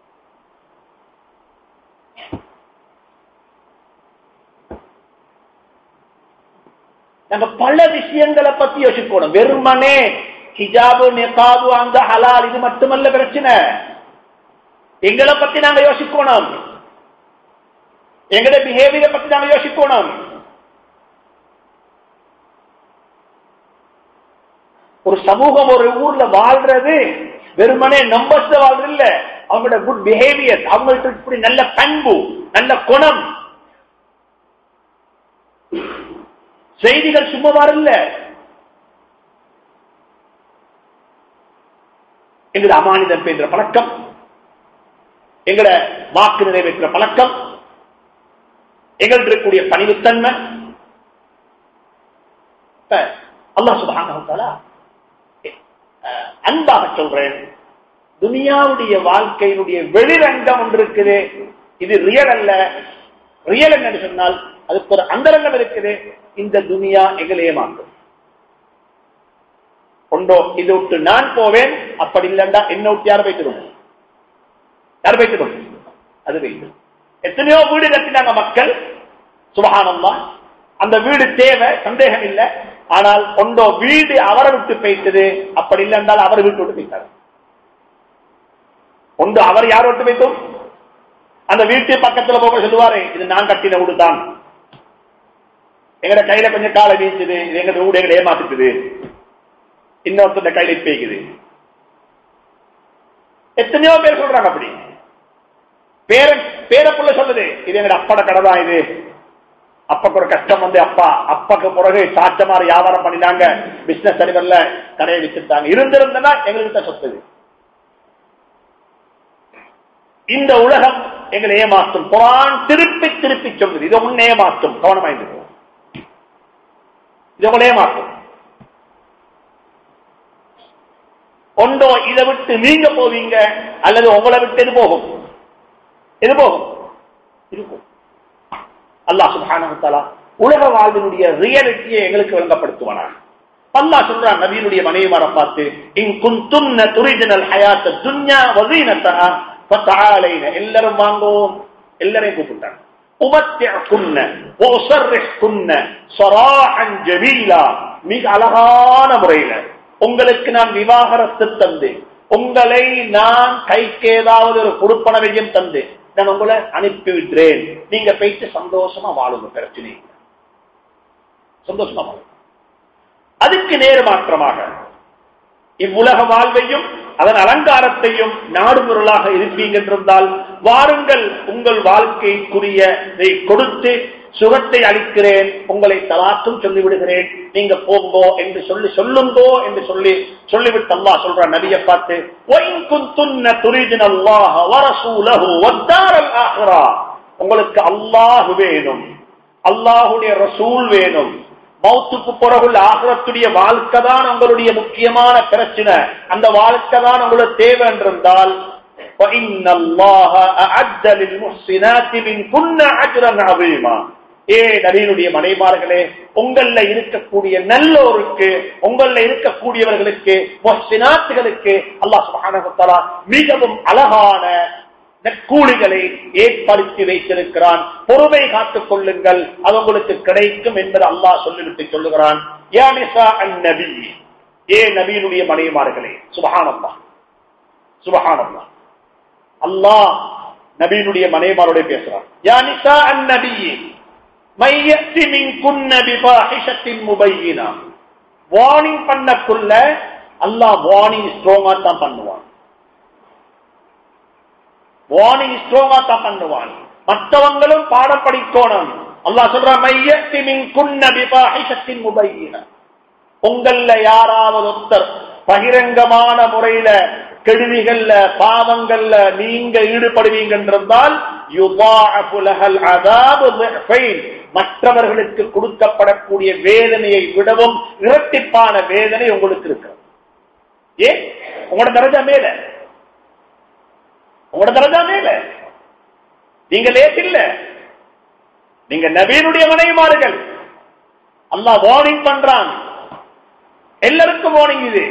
[SPEAKER 2] நம்ம பல விஷயங்களை பத்தி யோசிக்கணும் வெறுமனே ஹிஜாபு நிகாபு அந்த ஹலால் இது மட்டுமல்ல பிரச்சனை எங்களை பத்தி நாங்க யோசிக்கணும் எங்கட பிஹேவியரை பத்தி நாங்க யோசிக்கணும் ஒரு சமூகம் ஒரு ஊர்ல வாழ்றது வெறுமனே நம்பர்ஸ் வாழ்றது இல்ல அவங்களோட குட் பிஹேவியர் அவங்கள்ட்ட இப்படி நல்ல பண்பு நல்ல குணம் செய்திகள் சும்மா வரல எங்கட அமானிதம் என்ற பழக்கம் எங்கட வாக்கு நிறைவேற்ற பழக்கம் எங்கள்ட்ட இருக்கக்கூடிய பணிவுத்தன்மை அல்லாஹ் சுபஹானஹு அன்பாக சொல்றேன் துனியாவுடைய வாழ்க்கையினுடைய வெளிரங்கம் ஒன்று இருக்குது இது ரியல் அல்ல ரியல் என்று சொன்னால் அதுக்கு ஒரு அந்தரங்கம் இருக்குது இந்த துனியா எங்களை ஏமாற்றும் கொண்டோ இது விட்டு நான் போவேன் அப்படி இல்லைண்டா என்ன விட்டு யார் வைத்திடும் யார் வைத்திடும் அது வைத்திடும் எத்தனையோ வீடு கட்டினாங்க மக்கள் சுபகானம்மா அந்த வீடு தேவை சந்தேகம் இல்லை ஆனால் கொண்டோ வீடு அவரை விட்டு போயிட்டது அப்படி இல்லை என்றால் அவர் வீட்டு விட்டு போயிட்டார் கொண்டு அவர் யார் விட்டு போய்த்தோம் அந்த வீட்டு பக்கத்துல போக சொல்லுவாரு இது நான் கட்டின வீடு தான் எங்கட கையில கொஞ்சம் காலை வீசுது இது எங்க வீடு எங்களை ஏமாத்துக்குது இன்னொருத்தர் கையில பேய்க்குது எத்தனையோ பேர் சொல்றாங்க அப்படி பேரன் பேரப்புள்ள சொல்லுது இது எங்க அப்பட கடை தான் இது அப்பக்கு ஒரு கஷ்டம் வந்து அப்பா அப்பாக்கு பிறகு சாச்சமாறு வியாபாரம் பண்ணினாங்க பிசினஸ் சரிவல்ல கடையை வித்துட்டாங்க இருந்திருந்தனா எங்களுக்கு தான் சொத்து இது. இந்த உலகம் எங்களை ஏமாற்றும் குரான் திருப்பி திருப்பி சொல்லுது இது உன்னை ஏமாற்றும் கவனமாயிருக்கு இது உங்களை ஏமாற்றும் ஒன்றோ இதை விட்டு நீங்க போவீங்க அல்லது உங்களை விட்டு எது போகும் எது போகும் இது போகும் அல்லாஹ் சுப்ஹானஹு வ தஆலா உலக வாழ்வினுடைய ரியாலிட்டியை எங்களுக்கு விளங்கப்படுத்துவானா அல்லாஹ் சொல்றான் நபியினுடைய மனைவிமாரை பார்த்து இன் குந்துன்ன துரிஜனல் ஹயாத்த துன்யா வஸீனத்தஹா ஃபதஆலைன எல்லாரும் வாங்கோ எல்லாரையும் கூப்பிட்டாங்க உமத்தியகுன்ன வஸர்ரிஹ்குன்ன ஸராஹன் ஜமீலா மிக அழகான முறையில உங்களுக்கு நான் விவாகரத்து தந்து உங்களை நான் கைக்கு ஏதாவது ஒரு கொடுப்பனவையும் தந்து நான் உங்களை அனுப்பி விடுறேன் நீங்க போயிட்டு சந்தோஷமா வாழுங்க பிரச்சனை இல்லை. சந்தோஷமா வாழுங்க அதுக்கு நேர் மாற்றமாக இவ்வுலக வாழ்வையும் அதன் அலங்காரத்தையும் நாடுமுறையாக இருப்பீங்க என்றிருந்தால் வாருங்கள் உங்கள் வாழ்க்கைக்குரிய இதை கொடுத்து சுகத்தை அளிக்கிறேன் உங்களை தலாற்றும் சொல்லிவிடுகிறேன் நீங்க போங்கோ என்று சொல்லி சொல்லுங்கோ என்று சொல்லி சொல்லிவிட்டு அல்லாஹ் சொல்ற நபியை பார்த்து "ஒயின் குந்துன்ன துரிதின அல்லாஹ வரசூலஹு வத்தாரல் ஆஹிரா." உங்களுக்கு அல்லாஹ் வேணும் அல்லாஹுடைய ரசூல் வேணும் மௌத்துக்கு பிறகுள்ள ஆகரத்துடைய வாழ்க்கை தான் உங்களுடைய முக்கியமான பிரச்சனை அந்த வாழ்க்கை தான் உங்களுக்கு தேவை என்றிருந்தால் فَإِنَّ اللَّهَ أَعَدَّ لِلْمُحْسِنَاتِ مِنْكُنَّ أَجْرًا عَظِيمًا ஏ நபீனுடைய மனைமார்களே உங்கள்ல இருக்கக்கூடிய நல்லோருக்கு உங்கள்ல இருக்கக்கூடியவர்களுக்கு முஹ்சினாத்துகளுக்கு அல்லாஹ் சுப்ஹானஹு வ தஆலா மிகவும் அழகான நற்கூலிகளை ஏற்படுத்தி வைத்திருக்கிறான் பொறுமை காத்துக் கொள்ளுங்கள் அது உங்களுக்கு கிடைக்கும் என்பது அல்லாஹ் சொல்லிவிட்டு சொல்லுகிறான் யா நிசா அந்நபி ஏ நபியினுடைய மனைவிமார்களே சுபஹானல்லா சுபஹானல்லா அல்லாஹ் நபியினுடைய மனைவிமாரோட பேசுறான் யா நிசா அந்நபி மையத்தி மின் குன்ன பிபாஹிஷத்தின் முபையினா வார்னிங் பண்ணக்குள்ள அல்லாஹ் வார்னிங் ஸ்ட்ராங்கா தான் பண்ணுவான் வார்னிங் ஸ்ட்ராங்கா தான் பண்ணுவான் மற்றவங்களும் பாடம் படிக்கணும் அல்லாஹ் சொல்ற மையத்தி மின் குன்ன பிபாஹிஷத்தின் முபையினா உங்கள்ல யாராவது ஒருத்தர் பகிரங்கமான முறையில கெடுதிகள்ல பாவங்கள்ல நீங்க ஈடுபடுவீங்க என்றால் யுதாஅஃபு லஹல் அஸாபு ضعفين. மற்றவர்களுக்கு கொடுக்கப்படக்கூடிய வேதனையை விடவும் இரட்டிப்பான வேதனை உங்களுக்கு இருக்கிறது ஏ உங்களோட தரஜா மேல உங்களோட தரஜா மேல நீங்க லேட் இல்ல நீங்க நபீனுடைய மனைவிமார்கள் அல்லாஹ் வார்னிங் பண்றான் எல்லாருக்கும் வார்னிங் இது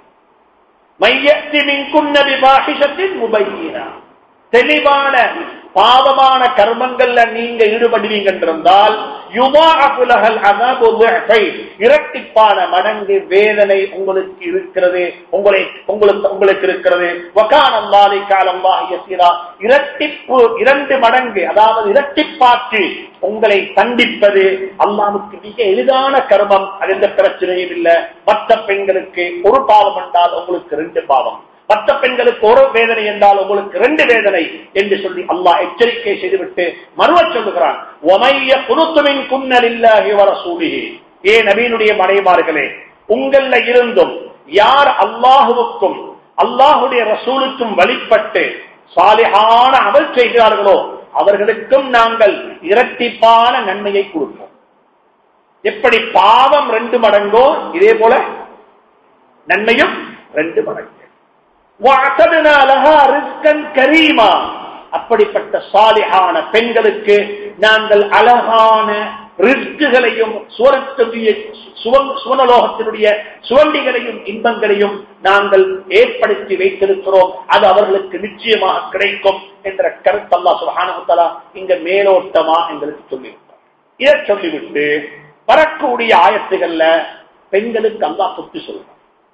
[SPEAKER 2] மையத்தி மின்குன்ன விபாஹிஷத்தின் முபையினா தெளிவான பாவமான கர்மங்கள்ல நீங்க ஈடுபடுவீங்க என்றால் யுமாஅபுலஹல் அஸாபு ضعفين. இரட்டிப்பான மடங்கு வேதனை உங்களுக்கு இருக்கிறது உங்களை உங்களுக்கு உங்களுக்கு இருக்கிறது வகான அல்லாஹி காலல்லாஹி யஸீரா இரட்டிப்பு இரண்டு மடங்கு அதாவது இரட்டிப்பாற்றி உங்களை தண்டிப்பது அல்லாஹ்வுக்கு மிக எளிதான கர்மம் அது எந்த பிரச்சனையும் இல்ல மற்ற பெண்களுக்கு ஒரு பாவம் என்றால் உங்களுக்கு ரெண்டு பாவம் மற்ற பெண்களுக்கு ஒரு வேதனை என்றால் உங்களுக்கு ரெண்டு வேதனை என்று சொல்லி அல்லாஹ் எச்சரிக்கை செய்துவிட்டு மறுவ சொல்லுகிறான் ஒமைய புதுத்துவின் குன்னல் இல்லாஹி வர சூழியே ஏ நபீனுடைய மனைமார்களே உங்கள இருந்தும் யார் அல்லாஹுவுக்கும் அல்லாஹுடைய ரசூலுக்கும் வழிபட்டு சாலிஹான அமல் செய்கிறார்களோ அவர்களுக்கும் நாங்கள் இரட்டிப்பான நன்மையை கொடுப்போம் எப்படி பாவம் ரெண்டு மடங்கோ இதே போல நன்மையும் ரெண்டு மடங்கு وَأَعْتَدْنَا لَهَا رِزْقًا كَرِيمًا அப்படிப்பட்ட சாலிஹான பெண்களுக்கு நாங்கள் அழகான ரிஸ்குகளையும் சுவரத்துடைய சுவ- சுவனலோகத்தினுடைய சுவண்டிகளையும் இன்பங்களையும் நாங்கள் ஏற்படுத்தி வைத்திருக்கிறோம் அது அவர்களுக்கு நிச்சயமாக கிடைக்கும் என்ற கருத்து அல்லாஹ் சுப்ஹானஹு வ தஆலா இங்க மேலோட்டமா எங்களுக்கு சொல்லியிருக்கிறார் இதை சொல்லிவிட்டு வரக்கூடிய ஆயத்துகள்ல பெண்களுக்கு அல்லாஹ் சொத்து சொல்றான்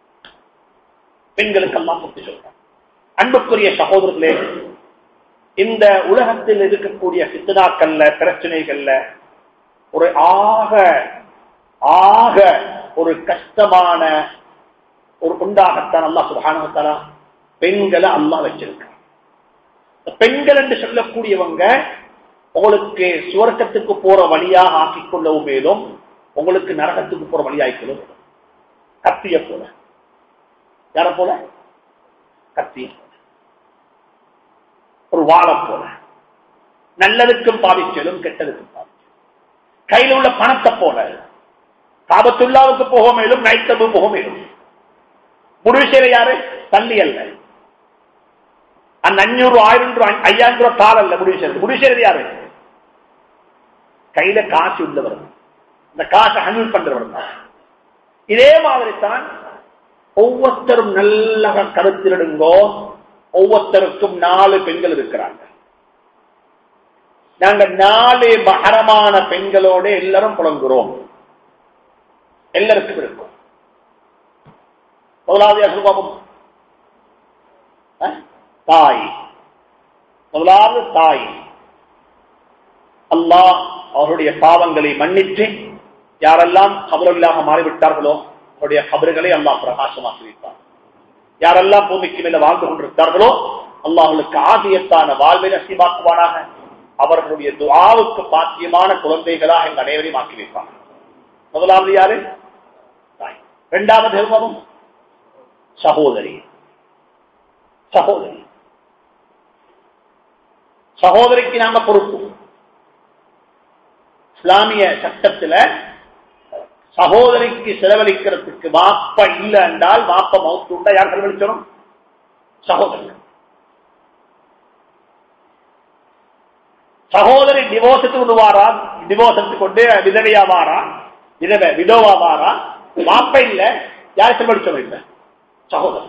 [SPEAKER 2] பெண்களுக்கு அல்லாஹ் சொத்து சொல்றான் அன்புக்குரிய சகோதரர்களே இந்த உலகத்தில் இருக்கக்கூடிய சித்தனாக்கள்ல பிரச்சனைகள்ல ஒரு ஆக ஆக ஒரு கஷ்டமான ஒரு உண்டாகத்தான் அல்லாஹ் சுப்ஹானஹு வ தஆலா பெண்களை அல்லாஹ் வச்சிருக்கான் பெண்கள் என்று சொல்லக்கூடியவங்க உங்களுக்கு சுவர்க்கத்துக்கு போற வழியாக ஆக்கிக் கொள்ளவும் மேலும் உங்களுக்கு நரகத்துக்கு போற வழியாக்கிக்கொள்ளும் கத்திய போல யார போல கத்திய போல ஒரு வாழை போல நல்லதுக்கும் பாதிச்சலும் கெட்டதுக்கும் பாதிச்சலும் கையில் உள்ள பணத்தை போல காபத்துள்ளாவுக்கு போக மேலும் நைத்தபு போக மேலும் முடிவு செய்ய யாரு தள்ளி அல்ல அந்த அஞ்சூறு ஆயிரம் ரூபாய் ஐயாயிரம் ரூபாய் தாள் அல்ல முடிவு செய்யறது முடிவு செய்யறது யாரு கையில காசு உள்ளவர் இந்த காசை ஹேண்டில் பண்றவர் தான் இதே மாதிரி தான் ஒவ்வொருத்தரும் நல்ல கருத்திலிடுங்கோ ஒவ்வொருத்தருக்கும் நாலு பெண்கள் இருக்கிறாங்க நாங்க நாலு மகரமான பெண்களோட எல்லாரும் புலங்குறோம் எல்லாருக்கும் இருக்கும் முதலாவது அசுபாபம் தாய் முதலாவது தாய் அல்லாஹ் அவருடைய பாவங்களை மன்னித்து யாரெல்லாம் கபரில்லாக மாறிவிட்டார்களோ அவருடைய கபறுகளை அல்லாஹ் பிரகாசமாக்கி வைப்பார் யாரெல்லாம் பூமிக்கு மேல வாழ்ந்து கொண்டிருக்கிறார்களோ அல்லாஹர்களுக்கு ஆதியத்தான வாழ்வை நசிவாக்குவானாக அவர்களுடைய துவாவுக்கு பாத்தியமான குழந்தைகளாக எங்கள் அனைவரையும் ஆக்கி வைப்பாங்க முதலாவது யாரு தாய் இரண்டாவது ஹெல்மமும் சகோதரி சகோதரி சகோதரிக்கு நாம பொறுப்பு இஸ்லாமிய சட்டத்துல சகோதரிக்கு செலவழிக்கிறதுக்கு வாப்ப இல்ல என்றால் வாப்ப மவுத்து உண்டா யார் செலவழிச்சணும் சகோதரி சகோதரி டிவோர்ஸுக்கு விடுவாரா டிவோர்ஸுக்கு கொண்டு விதவையா வாரா விதவை விதோவா வாரா வாப்ப இல்ல யார் செலவழிச்சோம் இல்ல சகோதரி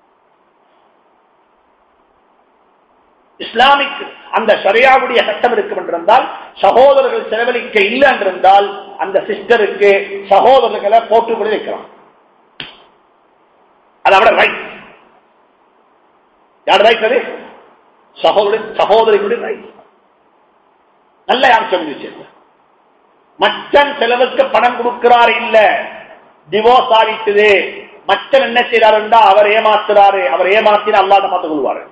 [SPEAKER 2] இஸ்லாமிக் அந்த சரியாவுடைய சட்டம் இருக்கும் என்றிருந்தால் சகோதரர்கள் செலவழிக்க இல்லை என்றிருந்தால் அந்த சிஸ்டருக்கு சகோதரர்களை போட்டு கூட வைக்கலாம் அது அவட ரைட் யார் ரைட் அது சகோதரி சகோதரிகளுடைய ரைட் நல்ல அம்சம் இருந்துச்சு மச்சன் செலவுக்கு பணம் கொடுக்கிறாரு இல்ல டிவோர்ஸ் ஆகிட்டுது மச்சன் என்ன செய்யறாருண்டா அவர் ஏமாத்துறாரு அவர் ஏமாத்தினா அல்லாத பார்த்துக் கொள்வாரு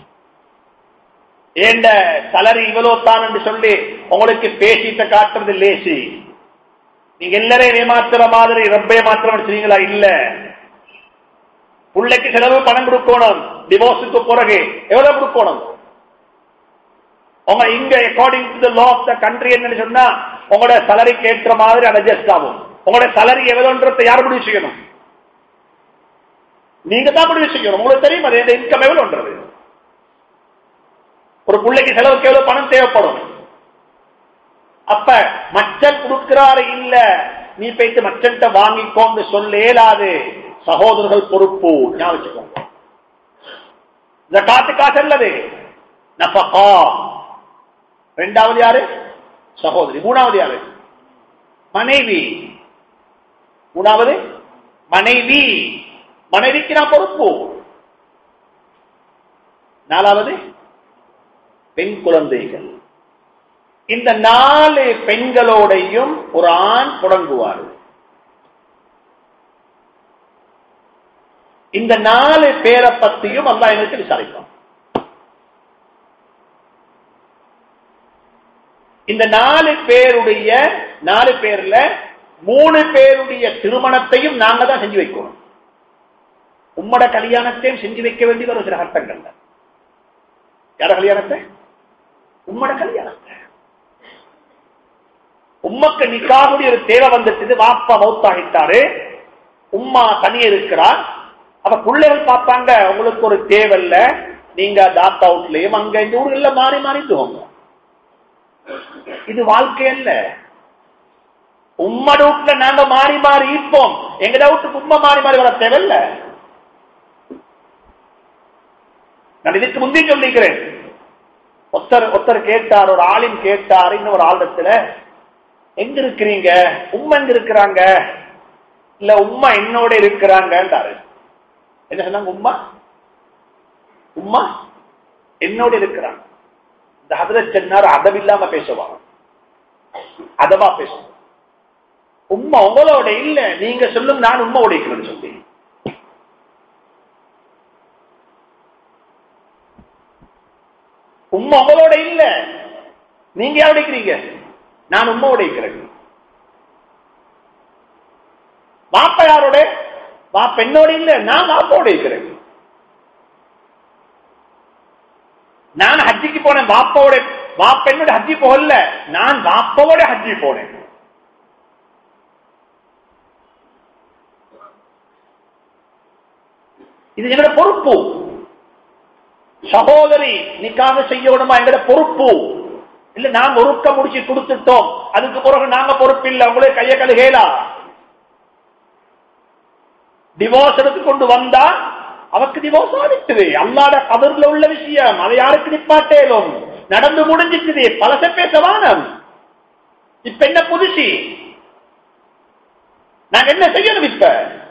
[SPEAKER 2] ஏண்ட சலரி இவ்வளவு தான் என்று சொல்லி உங்களுக்கு பேசிட்ட காட்டுறது லேசி நீங்க எல்லாரையும் ஏமாத்துற மாதிரி ரொம்ப ஏமாத்திரம் செய்யுங்களா இல்ல பிள்ளைக்கு செலவு பணம் கொடுக்கணும் டிவோர்ஸுக்கு பிறகு எவ்வளவு கொடுக்கணும் உங்க இங்க according to law of the country என்னன்னு சொன்னா உங்களோட சலரிக்கு ஏற்ற மாதிரி அட்ஜஸ்ட் ஆகும் உங்களோட சலரி எவ்வளவுன்றத யார் முடிவு செய்யணும் நீங்க தான் முடிவு செய்யணும் உங்களுக்கு தெரியும் அது இன்கம் எவ்வளவுன்றது ஒரு பிள்ளைக்கு செலவுக்கு எவ்வளவு பணம் தேவைப்படும் அப்ப மச்சன் கொடுக்கிறாரு இல்ல நீ போயிட்டு மச்சன்ட்ட வாங்கிக்கோன்னு சொல்ல இயலாது சகோதரர்கள் பொறுப்பு ஞாபகம் இந்த காத்து காசு அல்லது நபகா ரெண்டாவது யாரு சகோதரி மூணாவது யாரு மனைவி மூணாவது மனைவி மனைவிக்கு நான் பொறுப்பு நாலாவது பெண் குழந்தைகள் இந்த நாலு பெண்களோடையும் ஒரு ஆண் தொடங்குவார் இந்த நாலு பேரை பத்தியும் அல்லா எனக்கு விசாரிப்பான் இந்த நாலு பேருடைய நாலு பேர்ல மூணு பேருடைய திருமணத்தையும் நாங்க தான் செஞ்சு வைக்கணும் உம்மட கல்யாணத்தையும் செஞ்சு வைக்க வேண்டிய ஒரு சில கட்டங்கள்ல யார கல்யாணத்தை உம்மட கல்யாணத்தை உம்மக்கு நிக்காவுடைய ஒரு தேவை வந்துட்டு வாப்பா மௌத்தாகிட்டாரு உம்மா தனியே இருக்கிறார் அப்ப பிள்ளைகள் பார்ப்பாங்க உங்களுக்கு ஒரு தேவை இல்ல நீங்க தாத்தா அவுட்லயும் அங்க இந்த ஊர்கள்ல மாறி மாறி தூங்க இது வாழ்க்கை அல்ல உம்மட வீட்டுல நாங்க மாறி மாறி இருப்போம் எங்க வீட்டுக்கு உண்மை மாறி மாறி வர தேவையில்ல நான் இதுக்கு முந்தைய சொல்லிக்கிறேன் ஒருத்தர் ஒருத்தர் கேட்டார் ஒரு ஆளின் கேட்டார் இன்னொரு ஆழத்துல எங்க இருக்கிறீங்க உண்மை எங்க இருக்கிறாங்க இல்ல உம்மா என்னோட இருக்கிறாங்கன்றாரு என்ன சொன்னாங்க உம்மா உம்மா என்னோட இருக்கிறாங்க இந்த ஹதரத் சென்னார் அதவில்லாம பேசுவாங்க அதவா பேசுவாங்க உம்மா உங்களோட இல்ல நீங்க சொல்லும் நான் உண்மை உடைக்கிறேன்னு சொல்லி உம்மா உங்களோட இல்ல நீங்க யாரோட இருக்கிறீங்க நான் உம்மாவோட இருக்கிறேன் வாப்ப யாரோட வாப்ப என்னோட இல்ல நான் வாப்போட இருக்கிறேன் நான் ஹஜ்ஜிக்கு போனேன் வாப்பாவோட வாப்ப என்னோட ஹஜ்ஜி போகல நான் வாப்பாவோட ஹஜ்ஜி போனேன் இது எங்களோட பொறுப்பு சகோதரி நிக்காக செய்யணுமா எங்களோட பொறுப்பு இல்ல நாங்க ஒருக்க முடிச்சு கொடுத்துட்டோம் அதுக்கு பிறகு நாங்க பொறுப்பு இல்ல உங்களே கைய கழுகேலா டிவோர்ஸ் எடுத்து கொண்டு வந்தா அவக்கு டிவோர்ஸ் ஆகிட்டுது அல்லாட கதர்ல உள்ள விஷயம் அதை யாருக்கு நிப்பாட்டேலும் நடந்து முடிஞ்சிட்டுது பலச பேசவானம் இப்ப என்ன புதுசி நாங்க என்ன செய்யணும் இப்ப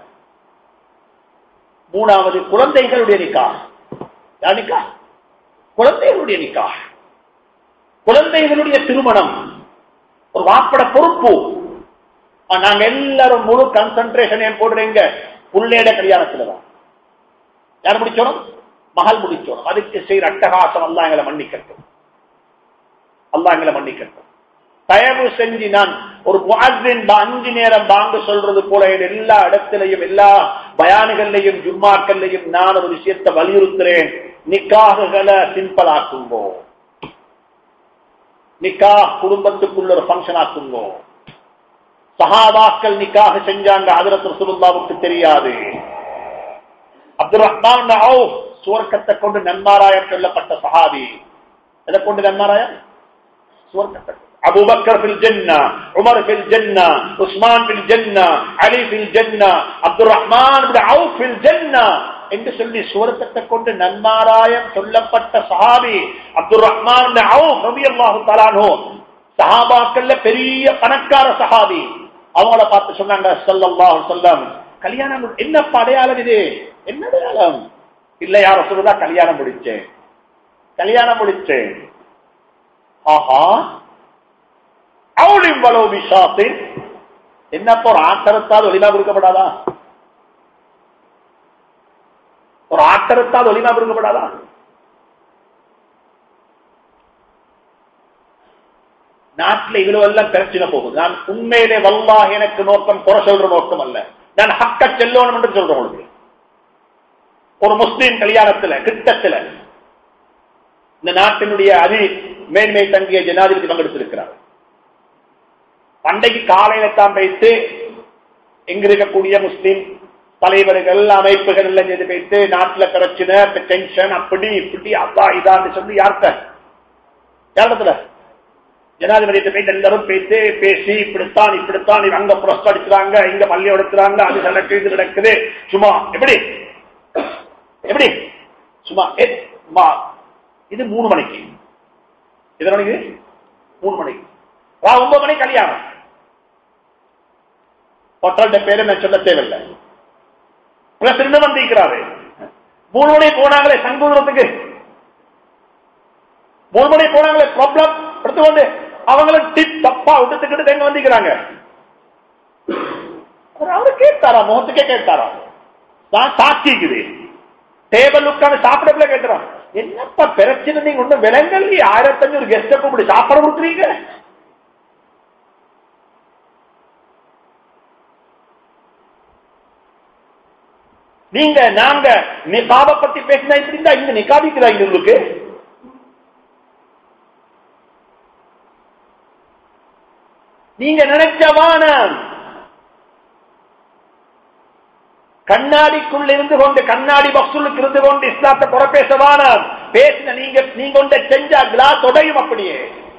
[SPEAKER 2] மூணாவது குழந்தைகளுடைய நிக்கா யார் நிக்கா குழந்தைகளுடைய நிக்கா குழந்தைகளுடைய திருமணம் ஒரு வாப்பட பொறுப்பு ஆ, நாங்க எல்லாரும் முழு கன்சன்ட்ரேஷன் ஏன் போடுறீங்க புள்ளேட கல்யாணத்துல தான் யார் முடிச்சோம் மகள் முடிச்சோம் அதுக்கு செய்யற அட்டகாசம் அல்லா எங்களை மன்னிக்கட்டும் அல்லா எங்களை மன்னிக்கட்டும் தயவு செஞ்சு நான் ஒரு முஅஸ்ஸின் பா- அஞ்சு நேரம் பாங்கு சொல்றது போல எல்லா இடத்திலையும் எல்லா பயானுகள்லையும் ஜும்மாக்கள்லையும் நான் ஒரு விஷயத்தை வலியுறுத்துறேன் நிக்காகுகளை சிம்பிள் ஆக்குங்கோ நிக்கா குடும்பத்துக்குள்ள ஒரு ஃபங்க்ஷன் ஆக்குங்கோ சஹாபாக்கள் நிக்காக செஞ்சாங்க அதிரத்து ரசூலுல்லாவுக்கு தெரியாது அப்துல் ரஹ்மான் அவுஃப் சுவர்க்கத்தை கொண்டு நன்மாராயம் சொல்லப்பட்ட சஹாபி எதை கொண்டு நன்மாராயம் சுவர்க்கத்தை அபு பக்கர் ஃபில் ஜன்னா உமர் ஃபில் ஜன்னா உஸ்மான் ஃபில் ஜன்னா அலி ஃபில் ஜன்னா அப்துல் ரஹ்மான் இப்னு அவுஃப் ஃபில் ஜன்னா என்று சொல்லி சுவர்க்கத்தை கொண்டு நன்மாராயம் சொல்லப்பட்ட சஹாபி அப்துல் ரஹ்மான் இப்னு அவுஃப் ரலியல்லாஹு தஆலா அன்ஹு சஹாபாக்கள்ல பெரிய பணக்கார சஹாபி அவங்கள பார்த்து சொன்னாங்க ஸல்லல்லாஹு அலைஹி வஸல்லம் கல்யாணம் என்னப்பா அடையாளம் இது என்ன அடையாளம் இல்ல யார சொல்லுதா கல்யாணம் முடிச்சேன் கல்யாணம் முடிச்சேன் ஆஹா அவளின் வளவு விஷாத்தின் என்னப்பா ஒரு ஆட்டரத்தால் ஒளிமா கொடுக்கப்படாதா ஒரு ஆட்டரத்தால் ஒளிமா கொடுக்கப்படாதா நாட்டில் இவ்வளவு எல்லாம் பிரச்சனை போகுது நான் உண்மையிலே வல்லாஹ் எனக்கு நோக்கம் குறை சொல்ற நோக்கம் அல்ல நான் ஹக்க செல்லணும் என்று சொல்றேன் உங்களுக்கு ஒரு முஸ்லீம் கல்யாணத்துல கிட்டத்துல இந்த நாட்டினுடைய அதி மேன்மை தங்கிய ஜனாதிபதி பங்கெடுத்திருக்கிறார் பண்டைக்கு காலையில தான் வைத்து இங்க இருக்கக்கூடிய முஸ்லீம் தலைவர்கள் அமைப்புகள் எல்லாம் செய்து வைத்து நாட்டுல பிரச்சனை டென்ஷன் அப்படி இப்படி அதா இதான்னு சொல்லி யார்கிட்ட யாரிடத்துல ஜனாதிபதி போயிட்டு எல்லாரும் பேசி பேசி இப்படித்தான் இப்படித்தான் இவங்க அங்க புரஸ்ட் அடிக்கிறாங்க இங்க பள்ளி எடுக்கிறாங்க அது நடக்குது இது நடக்குது சும்மா எப்படி எப்படி சும்மா ஏ, சும்மா இது மூணு மணிக்கு எத்தனை மணிக்கு மூணு மணிக்கு வா ஒன்பது மணிக்கு கல்யாணம் ஹோட்டல்ட பேரு நான் சொல்ல தேவையில்லை பிளஸ் இன்னும் வந்திருக்கிறாரு மூணு மணி போனாங்களே சங்கூதத்துக்கு மூணு மணி போனாங்களே ப்ராப்ளம் எடுத்துக்கொண்டு அவங்களும் டிப் தப்பா விட்டுக்கிட்டு எங்க வந்திருக்கிறாங்க அவர் அவரு கேட்டாரா முகத்துக்கே கேட்டாரா தான் சாக்கிக்குது டேபிள் உட்கார்ந்து சாப்பிடக்குள்ள கேட்கிறான் என்னப்பா பிரச்சனை நீங்க ஒண்ணும் விலங்கல் ஆயிரத்தி அஞ்சூறு கெஸ்ட கூப்பிட்டு சாப்பாடு கொடுக்குறீங்க நீங்க நாங்க நிகாப பத்தி பேசினா இப்படி இருந்தா இங்க நிகாபிக்கிறாங்க உங்களுக்கு நீங்க நினைச்சவான கண்ணாடிக்குள் இருந்து கொண்டு கண்ணாடி பக்சுலுக்கு இருந்து கொண்டு இஸ்லாத்தை குறை பேசவான பேசின நீங்க நீங்க கொண்ட செஞ்சா கிளாஸ் உடையும் அப்படியே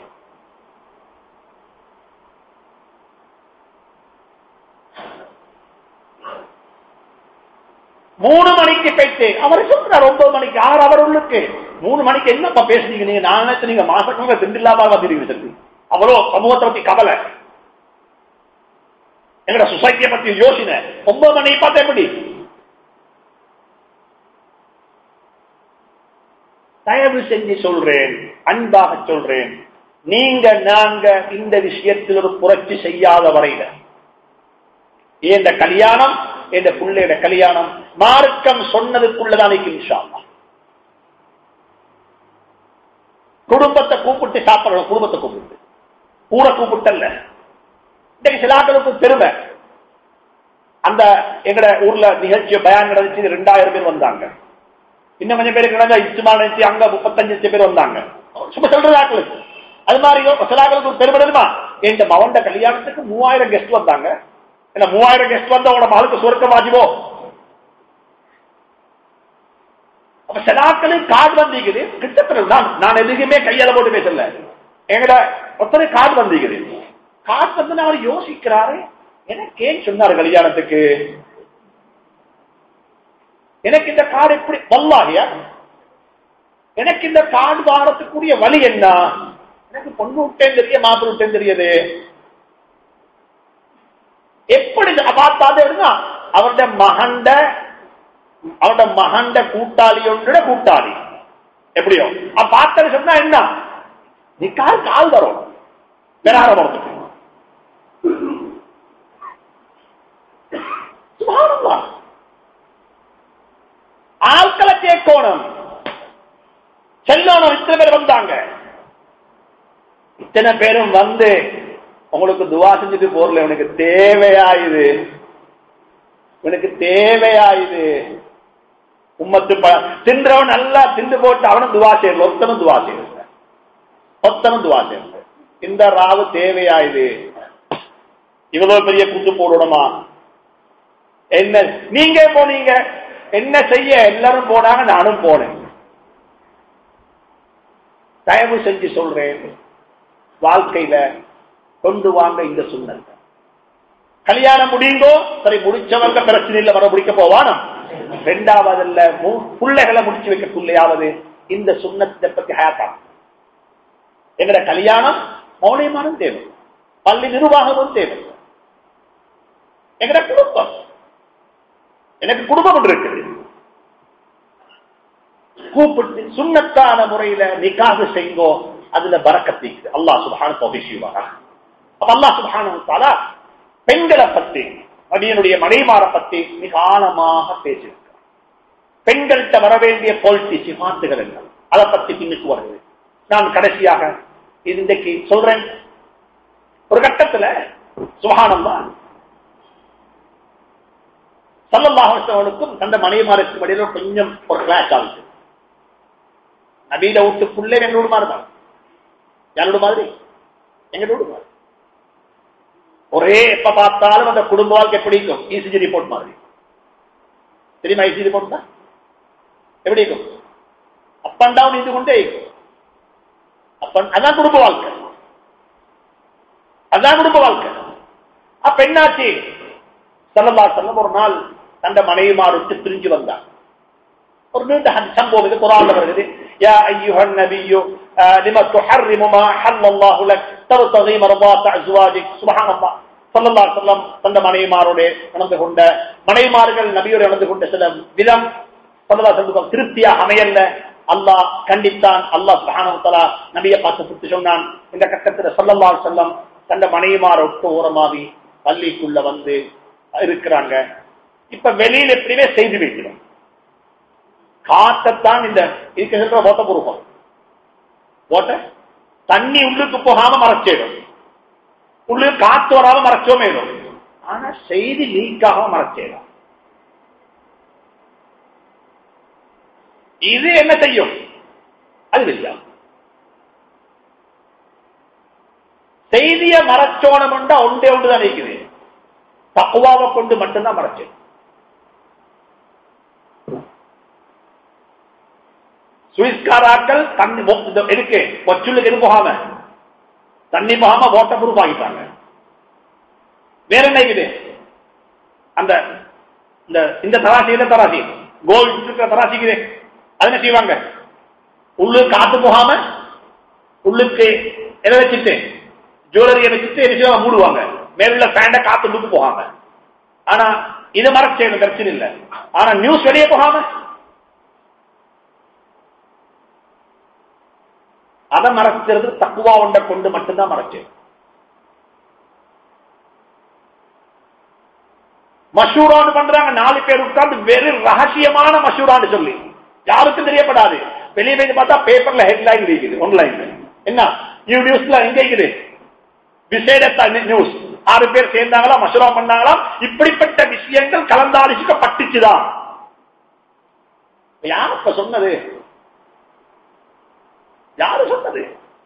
[SPEAKER 2] மூணு மணிக்கு போயிட்டு அவர் சொல்றார் ஒன்பது மணிக்கு ஆறு அவர் உள்ளுக்கு மூணு மணிக்கு என்னப்பா பேசுனீங்க நீங்க நான் நினைச்சு நீங்க மாசக்கணங்க திண்டில்லாம வந்துருவீங்க சக்தி அவ்வளோ சமூகத்தை பத்தி கவலை எங்கட சொசைட்டியை பத்தி யோசனை ஒன்பது மணி பார்த்தா எப்படி தயவு செஞ்சு சொல்றேன் அன்பாக சொல்றேன் நீங்க நாங்க இந்த விஷயத்தில் ஒரு புரட்சி செய்யாத வரையில இந்த கல்யாணம் இந்த பிள்ளையோட கல்யாணம் மார்க்கம் சொன்னதுக்குள்ளதான் இன்ஷா அல்லாஹ். குடும்பத்தை கூப்பிட்டு சாப்பிடணும் குடும்பத்தை கூப்பிட்டு ஊரை கூப்பிட்டல்ல இன்னைக்கு சில ஆட்களுக்கு பெருமை அந்த எங்கட ஊர்ல நிகழ்ச்சி பயான் நடந்துச்சு ரெண்டாயிரம் பேர் வந்தாங்க இன்னும் கொஞ்சம் பேருக்கு நடந்தா இச்சுமா நினைச்சு அங்க முப்பத்தஞ்சு லட்சம் பேர் வந்தாங்க சும்மா சொல்றது ஆட்களுக்கு அது மாதிரி சில ஆட்களுக்கு ஒரு பெருமை தெரியுமா என் மவண்ட கல்யாணத்துக்கு மூவாயிரம் கெஸ்ட் வந்தாங்க என்ன மூவாயிரம் கெஸ்ட் வந்தா உன மகளுக்கு சொர்க்கம் வாஜிபோ அப்ப சில ஆட்களுக்கு கார்டு வந்திக்குது கிட்டத்தட்ட நான் நான் எதுக்குமே கையால போட்டு பேசல எங்கட ஒருத்தர் கார்டு வந்திக்குது கார்டு வந்து அவர் யோசிக்கிறாரு எனக்கு ஏன் சொன்னாரு கல்யாணத்துக்கு எனக்கு இந்த கார்டு எப்படி வல்லாகியா எனக்கு இந்த கார்டு வாரத்துக்குரிய வழி என்ன எனக்கு பொண்ணு விட்டேன் தெரிய மாப்பிள்ள விட்டேன் தெரியுது எப்படி பார்த்தாது அவருடைய மகண்ட அவருடைய மகண்ட கூட்டாளி ஒன்றோட கூட்டாளி எப்படியோ பார்த்தது சொன்னா என்ன நீ கால் கால் வரும் விராக வரத்துக்கு ஆட்களை கேட்கணும் செல்லணும் இத்தனை பேர் வந்தாங்க இத்தனை பேரும் வந்து உங்களுக்கு துவா செஞ்சுட்டு போறல உனக்கு தேவையா இது உனக்கு தேவையா இது உம்மத்து தின்றவன் நல்லா தின்று போட்டு அவனும் துவா செய்யல ஒத்தனும் துவா செய்யல ஒத்தனும் துவா செய்யல இந்த ராவு தேவையா இது இவ்வளவு பெரிய குண்டு போடணுமா என்ன நீங்க போனீங்க என்ன செய்ய எல்லாரும் போனாங்க நானும் போனேன் தயவு செஞ்சு சொல்றேன் வாழ்க்கையில கொண்டு வாங்க இந்த சூழ்நிலை கல்யாணம் முடியுங்கோ சரி முடிச்சவங்க பிரச்சனை இல்ல வர முடிக்க போவானா ரெண்டாவது இல்ல பிள்ளைகளை முடிச்சு வைக்க பிள்ளையாவது இந்த சுண்ணத்தை பத்தி ஹயாத்தா எங்கட கல்யாணம் மௌனியமானும் தேவை பள்ளி நிர்வாகமும் தேவை எங்கட குடும்பம் எனக்கு குடும்பம் ஒன்று இருக்குது கூப்பிட்டு சுண்ணத்தான முறையில நிக்காக செய்ங்கோ அதுல பறக்கத்திக்குது அல்லாஹ் சுபஹான தொகைசிவாரா அப்ப அல்லாஹ் சுபஹான பெண்களை பத்தி நபியனுடைய மனைமார பத்தி மிக ஆழமாக பேசியிருக்கிறார் பெண்கள்கிட்ட வர வேண்டிய குவாலிட்டி சிபாத்துகள் என்ன அதை பத்தி பின்னுக்கு வருது நான் கடைசியாக இன்றைக்கு சொல்றேன் ஒரு கட்டத்துல சுகானம் தான் சல்லல்லாஹனுக்கும் தந்த மனைவிமாருக்கு இடையில கொஞ்சம் ஒரு கிளாஸ் ஆகுது நபீல வீட்டுக்குள்ளே எங்களோட மாதிரி தான் யாரோட மாதிரி எங்களோட மாதிரி ஒரே எப்ப பார்த்தாலும் அந்த குடும்ப வாழ்க்கை பிடிக்கும் இசிஜி ரிப்போர்ட் மாதிரி தெரியுமா இசிஜி ரிப்போர்ட் தான் எப்படி இருக்கும் அப் அண்ட் டவுன் இது கொண்டே இருக்கும் அப்ப அதான் குடும்ப வாழ்க்கை அதான் குடும்ப வாழ்க்கை அப்ப என்னாச்சு சல்லல்லா செல்லம் ஒரு நாள் தந்த மனைவிமார் விட்டு பிரிஞ்சு வந்தார் ஒரு நீண்ட சம்பவம் இது குரான் வருகிறது يا أيها النبي لما تحرم ما حل الله لك تبتغي مرضات أزواجك سبحان الله சல்லல்லா செல்லம் தந்த மனைவிமாரோட நடந்து கொண்ட மனைவிமார்கள் நபியோடு நடந்து கொண்ட சில விதம் சல்லல்லா செல்லம் திருப்தியா அமையல்ல அல்லாஹ் கண்டித்தான் அல்லாஹ் சுஹானு நபியை பார்த்து சுத்தி சொன்னான் இந்த கட்டத்துல சல்லல்லா செல்லம் தந்த மனைவிமார ஒட்டு ஓரமாவி பள்ளிக்குள்ள வந்து இருக்கிறாங்க இப்ப வெளியில எப்படியுமே செய்து வைக்கிறோம் காத்தத்தான் இந்த இதுக்கு சொல்ற ஓட்ட பொறுப்போம் ஓட்ட தண்ணி உள்ளுக்கு போகாம மறைச்சிடும் உள்ளுக்கு காத்து வராம மறைச்சோமே ஆனா செய்தி லீக் ஆகாம மறைச்சிடும் இது என்ன செய்யும் அது வெளியா செய்திய மறைச்சோனம் ஒன்றே ஒன்றுதான் இருக்குது தக்குவாவை கொண்டு மட்டும்தான் மறைச்சு சுவிஸ்காராக்கள் தண்ணி இருக்கு கொச்சுள்ளுக்கு எது போகாம தண்ணி போகாம ஓட்ட ப்ரூஃப் ஆகிட்டாங்க வேற என்ன இருக்குது அந்த இந்த இந்த தராசி இந்த தராசி கோல்டு இருக்கிற தராசிக்குது அது என்ன செய்வாங்க உள்ளுக்கு காத்து போகாம உள்ளுக்கு எதை வச்சுட்டு ஜுவல்லரியை வச்சுட்டு என்ன செய்வாங்க மூடுவாங்க மேலுள்ள பேண்ட காத்து உள்ளுக்கு போகாம ஆனா இது மறைச்சேன் பிரச்சனை இல்லை ஆனா நியூஸ் வெளியே போகாம அதை மறைக்கிறது தக்குவா ஒன்றை கொண்டு மட்டும்தான் மறைச்சேன் மஷூரான்னு பண்றாங்க நாலு பேர் உட்கார்ந்து வெறும் ரகசியமான மஷூரான்னு சொல்லி யாருக்கும் தெரியப்படாது வெளியே போய் பார்த்தா பேப்பர்ல ஹெட்லைன் இருக்குது ஆன்லைன்ல என்ன நியூ நியூஸ்ல எங்க இருக்குது விசேட நியூஸ் ஆறு பேர் சேர்ந்தாங்களா மசூரா பண்ணாங்களா இப்படிப்பட்ட விஷயங்கள் கலந்தாலோசிக்கப்பட்டுச்சுதான் யார் இப்ப சொன்னது யாரு சொன்னது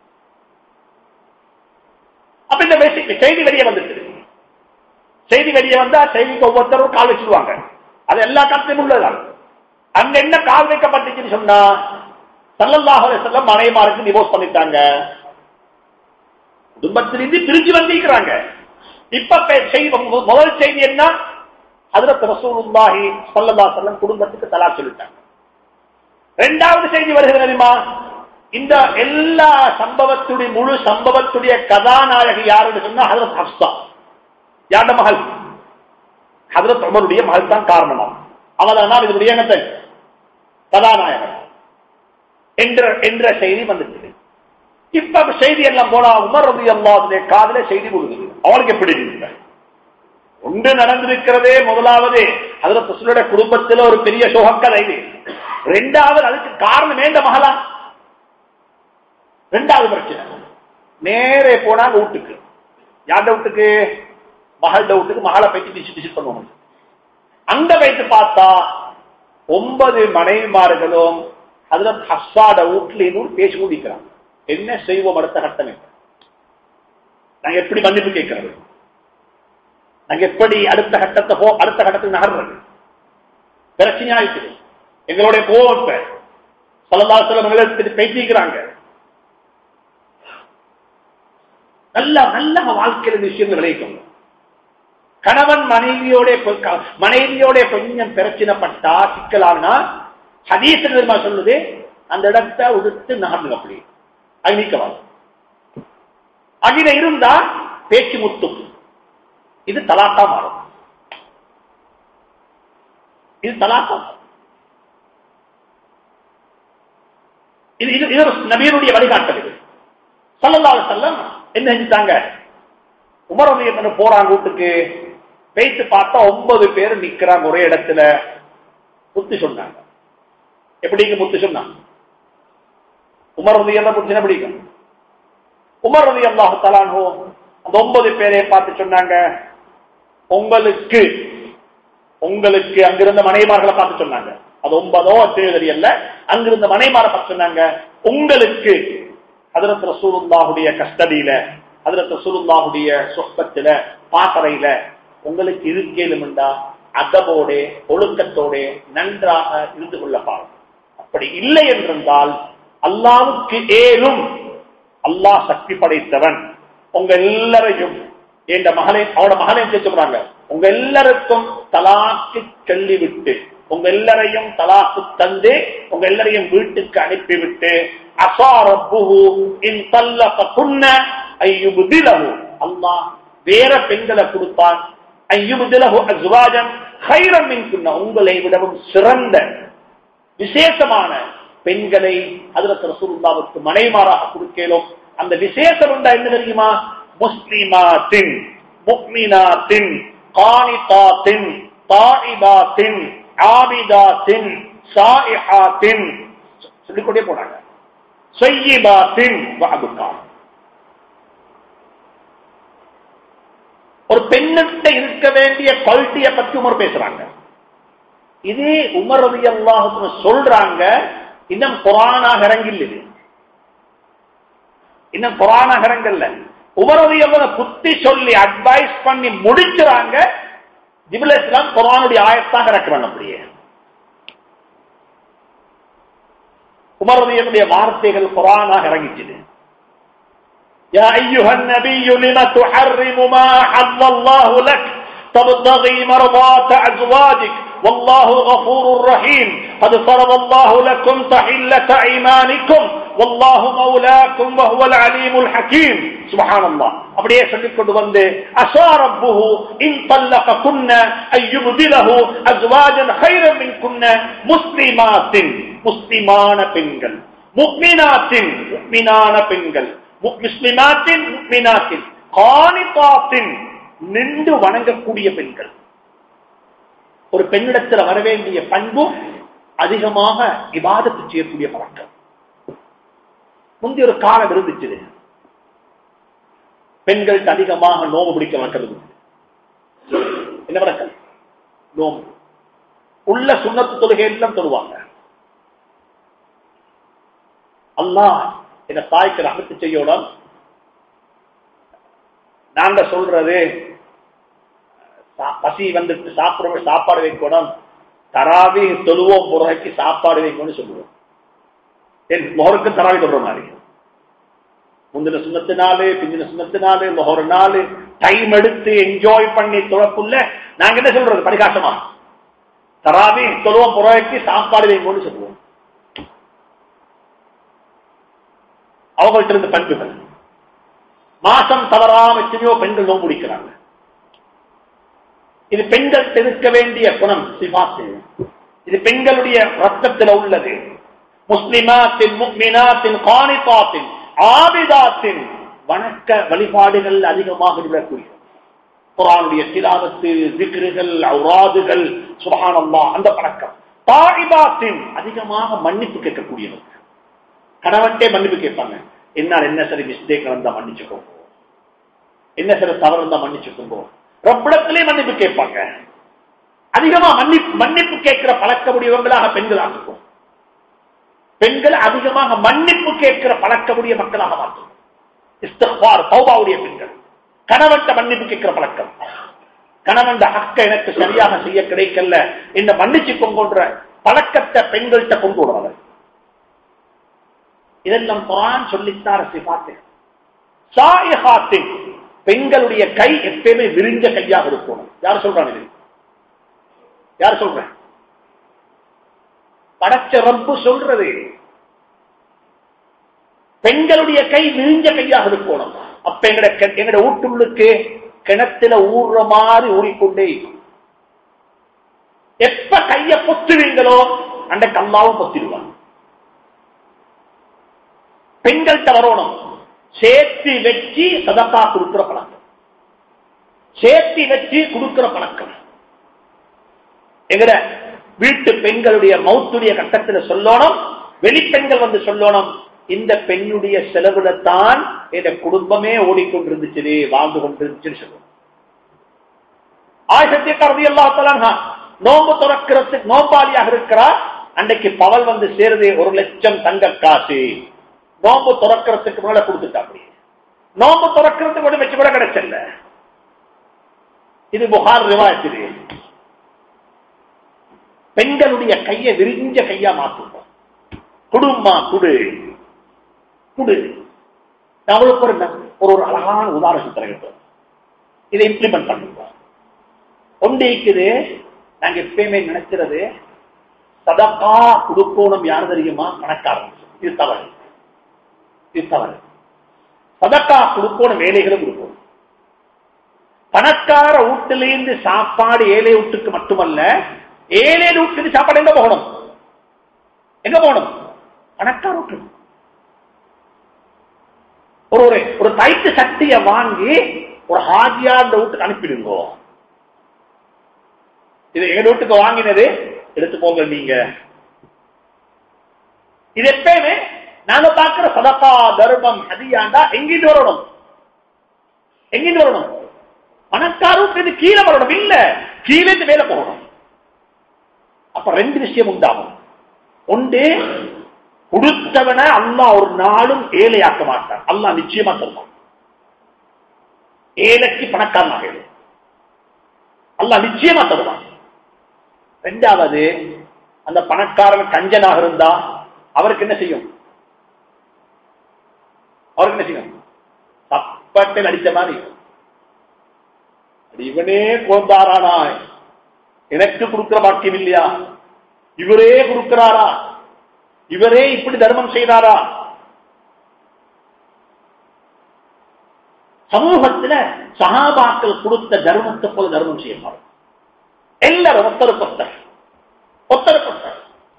[SPEAKER 2] அப்ப இந்த செய்தி வெளியே வந்துட்டு செய்தி வெளியே வந்தா செய்திக்கு ஒவ்வொருத்தரும் கால் வச்சிருவாங்க அது எல்லா காலத்திலும் உள்ளதான் அங்க என்ன கால் வைக்கப்பட்டுச்சுன்னு சொன்னா சல்லல்லாஹ் செல்லம் மனைமாருக்கு டிவோர்ஸ் பண்ணிட்டாங்க குடும்பத்திலிருந்து பிரிஞ்சு வந்திருக்கிறாங்க இப்ப செய்தி முதல் செய்தி என்ன ஹதரத் ரசூலுல்லாஹி ஸல்லல்லாஹு அலைஹி குடும்பத்துக்கு தலா சொல்லிட்டாங்க இரண்டாவது செய்தி வருகிறது தெரியுமா இந்த எல்லா சம்பவத்துடைய முழு சம்பவத்துடைய கதாநாயகி யாருன்னு சொன்னா ஹதரத் ஹப்சா யாண்ட மகள் ஹதரத் உமருடைய மகள் தான் காரணம் அவதான் இதனுடைய என்னத்தை கதாநாயகன் என்ற என்ற செய்தி வந்துட்டு இப்ப செய்தி எல்லாம் போனா உமர் ரவி அல்லாவுடைய காதல செய்தி கொடுக்குது அவளுக்கு எப்படி இருக்கு ஒன்று நடந்திருக்கிறதே முதலாவது அதுல புசுடைய குடும்பத்தில் ஒரு பெரிய சோகக்கதை இது ரெண்டாவது அதுக்கு காரணம் வேண்ட மகளா ரெண்டாவது பிரச்சனை நேரே போனா வீட்டுக்கு யார்ட வீட்டுக்கு மகள வீட்டுக்கு மகளை பற்றி டிசி டிசி பண்ணுவோம் அங்க வைத்து பார்த்தா ஒன்பது மனைவிமார்களும் அதுல ஹஸ்ஸாட வீட்டுல இன்னும் பேசி முடிக்கிறாங்க என்ன செய்வோம் அடுத்த கட்டம் நாங்க எப்படி மன்னிப்பு கேட்கிறது நாங்க எப்படி அடுத்த கட்டத்தை போ அடுத்த கட்டத்துக்கு நகர்றது பிரச்சனையா இருக்குது எங்களுடைய கோபத்தை பலதாசலம் பேசிக்கிறாங்க நல்ல நல்ல வாழ்க்கையில விஷயங்கள் விளைவிக்கும் கணவன் மனைவியோட மனைவியோட கொஞ்சம் பிரச்சனைப்பட்டா சிக்கலானா ஹதீச நிர்மா சொல்லுது அந்த இடத்தை உடுத்து நகர்ந்து அப்படி அது நீக்கலாம் அகில இருந்தா பேச்சு முத்தும் இது தலாக்கா மாறும் இது தலாக்கா இது இது இது நபியனுடைய வழிகாட்டல் இது சல்லல்லாஹு செல்லம் என்ன செஞ்சுட்டாங்க உமரவியத்தன போறாங்க வீட்டுக்கு பேச்சு பார்த்தா ஒன்பது பேர் நிக்கிறாங்க ஒரே இடத்துல முத்து சொன்னாங்க எப்படிங்க முத்து சொன்னாங்க உமர் ரவி எல்லாம் முத்து எப்படிங்க உமர் ரவி அல்லாஹு தலானோ அந்த ஒன்பது பேரை பார்த்து சொன்னாங்க உங்களுக்கு உங்களுக்கு அங்கிருந்த மனைமார்களை பார்த்து சொன்னாங்க அது ஒன்பதோ தெரியல அங்கிருந்த மனைமாரை பார்த்து சொன்னாங்க உங்களுக்கு ஹதரத் ரசூலுல்லாஹுடைய கஸ்டடியில ஹதரத் ரசூலுல்லாஹுடைய சொப்பத்துல பாசறையில உங்களுக்கு இருக்கேலும்டா அதபோட ஒழுக்கத்தோட நன்றாக இருந்து கொள்ள பாருங்க அப்படி இல்லை என்றிருந்தால் அல்லாவுக்கு ஏலும் அல்லாஹ் சக்தி படைத்தவன் உங்க எல்லாரையும் என்ற மகளை அவட மகளை சொல்றாங்க உங்க எல்லாருக்கும் தலாக்கு சொல்லிவிட்டு உங்க எல்லாரையும் தலாக்கு தந்து உங்க எல்லாரையும் வீட்டுக்கு அனுப்பிவிட்டு அல்லாஹ் வேற பெண்களை கொடுத்தான் உங்களை விடவும் சிறந்த விசேஷமான பெண்களை அதுல ரசூலுல்லாவுக்கு மனைமாறாக கொடுக்கலும் அந்த விசேஷம் உண்டா என்ன தெரியுமா முஸ்லிமாத்தின் முக்மினாத்தின் காணிதாத்தின் தாயிபாத்தின் ஆபிதாத்தின் சாயிஹாத்தின் சொல்லிக்கொண்டே போனாங்க செய்யிபாத்தின் வாபுக்கான் ஒரு பெண்ணிட்ட இருக்க வேண்டிய குவாலிட்டிய பத்தி உமர் பேசுறாங்க இதே உமர் ரவி அல்லாஹு சொல்றாங்க இன்னும் குரானாக இறங்கில் இது இன்னும் குரானாக இறங்கல்ல உமர் ரவி அல்ல புத்தி சொல்லி அட்வைஸ் பண்ணி முடிச்சுறாங்க ஜிபுல் இஸ்லாம் குரானுடைய ஆயத்தாக இறக்குறாங்க அப்படியே உமர் ரவியனுடைய வார்த்தைகள் குரானாக இறங்கிச்சுது يا أيها النبي لم تحرم ما أحل الله لك تبتغي مرضات أزواجك والله غفور رحيم قد فرض الله لكم تحلة أيمانكم والله مولاكم وهو العليم الحكيم سبحان الله அப்படியே சொல்லிக் கொண்டு வந்து அசாரப்புஹு இன் தல்லககுன்ன அய்யுப்திலஹு அஸ்வாஜன் கைரம் மின்குன்ன முஸ்லிமாத்தின் முஸ்லிமான பெண்கள் முக்மினாத்தின் முக்மினான பெண்கள் முஸ்லிமாத்தின் முக்மினாத்தின் காணிபாத்தின் நின்று வணங்கக்கூடிய பெண்கள் ஒரு பெண்ணிடத்தில் வர வேண்டிய பண்பு அதிகமாக விவாதத்து செய்யக்கூடிய பழக்கம் முந்தைய ஒரு காலம் இருந்துச்சு பெண்கள்கிட்ட அதிகமாக நோம்பு பிடிக்க வழக்கம் இருந்துச்சு என்ன வழக்கம் நோம்பு உள்ள சுண்ணத்து தொழுகை எல்லாம் தொழுவாங்க அல்லாஹ் எங்க தாய்க்கு ரகத்து செய்யோடம் நாங்க சொல்றது சா- பசி வந்துட்டு சாப்பிடுற சாப்பாடு வைக்கணும் தராவி தொழுவோம் புறகைக்கு சாப்பாடு வைக்கணும்னு சொல்லுவோம் என் மொஹருக்கு தராவி சொல்ற மாதிரி முந்தின சுண்ணத்து நாள் பிந்தின சுண்ணத்து நாள் மொஹர் நாள் டைம் எடுத்து என்ஜாய் பண்ணி தொழக்குள்ள நாங்க என்ன சொல்றது பரிகாசமா தராவி தொழுவோம் புறவைக்கு சாப்பாடு வைக்கணும்னு சொல்லுவோம் அவங்கள்ட்ட இருந்து பண்புகள் மாசம் தவறாம எத்தனையோ பெண்கள் நோம்பு பிடிக்கிறாங்க இது பெண்கள் இருக்க வேண்டிய குணம் சிபாத்து இது பெண்களுடைய ரத்தத்தில் உள்ளது முஸ்லிமாத்தின் முக்மினாத்தின் காணிப்பாத்தின் ஆபிதாத்தின் வணக்க வழிபாடுகள் அதிகமாக விடக்கூடிய குரானுடைய திலாவத்து திக்ருகள் அவுராதுகள் சுபஹானல்லா அந்த பழக்கம் தாயிபாத்தின் அதிகமாக மன்னிப்பு கேட்கக்கூடியவர் கணவன்டே மன்னிப்பு கேட்பாங்க என்னால் என்ன சரி மிஸ்டேக் இருந்தா மன்னிச்சுக்கோங்க என்ன சரி தவறு இருந்தா மன்னிச்சுக்கோங்க ரப்பிடத்திலே மன்னிப்பு கேட்பாங்க அதிகமா மன்னிப்பு மன்னிப்பு கேட்கிற பழக்கமுடையவங்களாக பெண்கள் ஆக்குவோம் பெண்கள் அதிகமாக மன்னிப்பு கேட்கிற பழக்கமுடைய மக்களாக மாற்றும் இஸ்திஃபார் தௌபாவுடைய பெண்கள் கணவன்கிட்ட மன்னிப்பு கேட்கிற பழக்கம் கணவன் ஹக்க எனக்கு சரியாக செய்ய கிடைக்கல என்ன மன்னிச்சு கொங்கோன்ற பழக்கத்தை பெண்கள்கிட்ட கொண்டு வருவாங்க இதெல்லாம் குரான் சொல்லித்தார சிபாத்து சாயிஹாத்தின் பெண்களுடைய கை எப்பயுமே விரிஞ்ச கையாக இருக்கணும் யார் சொல்றாங்க இது யார் சொல்றேன் படைச்ச ரப்பு சொல்றது பெண்களுடைய கை விரிஞ்ச கையாக இருக்கணும் அப்ப எங்கட எங்கட ஊட்டுள்ளுக்கு கிணத்துல ஊறுற மாதிரி ஊறிக்கொண்டே இருக்கும். எப்ப கைய பொத்துவீங்களோ அந்த கல்லாவும் பொத்திடுவாங்க பெண்கள்கிட்ட வரணும் சேர்த்து வச்சு சதக்கா கொடுக்கிற பழக்கம் சேர்த்து வச்சு கொடுக்கிற பழக்கம் எங்கட வீட்டு பெண்களுடைய மௌத்துடைய கட்டத்தில் சொல்லணும் வெளிப்பெண்கள் வந்து சொல்லணும் இந்த பெண்ணுடைய செலவுல தான் என் குடும்பமே ஓடிக்கொண்டிருந்துச்சு வாழ்ந்து கொண்டிருந்துச்சுன்னு சொல்லுவோம் ஆயிரத்தி கருதி எல்லா நோம்பு துறக்கிறதுக்கு நோம்பாளியாக இருக்கிறார் அன்னைக்கு பவல் வந்து சேருது ஒரு லட்சம் தங்க காசு நோம்பு துறக்கிறதுக்கு மேல கொடுத்துட்டா அப்படி நோம்பு துறக்கிறதுக்கு கூட வச்சு கூட கிடைச்சல இது புகார் ரிவாயத்து பெண்களுடைய கையை விரிஞ்ச கையா மாத்துவோம் குடும்பமா குடு குடு நான் உங்களுக்கு ஒரு ஒரு ஒரு அழகான உதாரணம் தரட்டும் இதை இம்ப்ளிமெண்ட் பண்ணுவோம் ஒன்று இருக்குது நாங்க எப்பயுமே நினைக்கிறது சதக்கா கொடுக்கணும் யார் தெரியுமா பணக்காரன் இது தவறு இது தவறு சதக்கா கொடுக்கணும் வேலைகளும் கொடுக்கணும் பணக்கார வீட்டிலிருந்து சாப்பாடு ஏழை வீட்டுக்கு மட்டுமல்ல ஏழை வீட்டுக்கு சாப்பாடு எங்க போகணும் எங்க போகணும் பணக்கார வீட்டுக்கு ஒரு ஒரு ஒரு தைத்து சட்டியை வாங்கி ஒரு ஹாஜியா இந்த வீட்டுக்கு அனுப்பிடுங்க இது எங்க வீட்டுக்கு வாங்கினது எடுத்து போங்க நீங்க இது எப்பயுமே நாங்க பார்க்கிற சதப்பா தர்மம் ஹதியாண்டா எங்கிட்டு வரணும் எங்கிட்டு வரணும் பணக்காரருக்கு கீழே வரணும் இல்ல கீழே இருந்து மேல போகணும் அப்ப ரெண்டு விஷயம் உண்டாகும் ஒன்று கொடுத்தவன அல்லா ஒரு நாளும் ஏழையாக்க மாட்டான் அல்லா நிச்சயமா தருவான் ஏழைக்கு பணக்காரனாக அல்லா நிச்சயமா தருவான் ரெண்டாவது அந்த பணக்காரன் கஞ்சனாக இருந்தா அவருக்கு என்ன செய்யும் அவருக்கு என்ன செய்யும் தப்பட்டில் அடித்த மாதிரி இவனே கோந்தாரானா எனக்கு கொடுக்கிற பாக்கியம் இல்லையா இவரே கொடுக்கிறாரா இவரே இப்படி தர்மம் செய்தாரா சமூகத்துல சகாபாக்கள் கொடுத்த தர்மத்தை போல தர்மம் செய்யணும் எல்லாரும் ஒத்தருக்கு ஒத்தர் ஒத்தருக்கு ஒத்தர்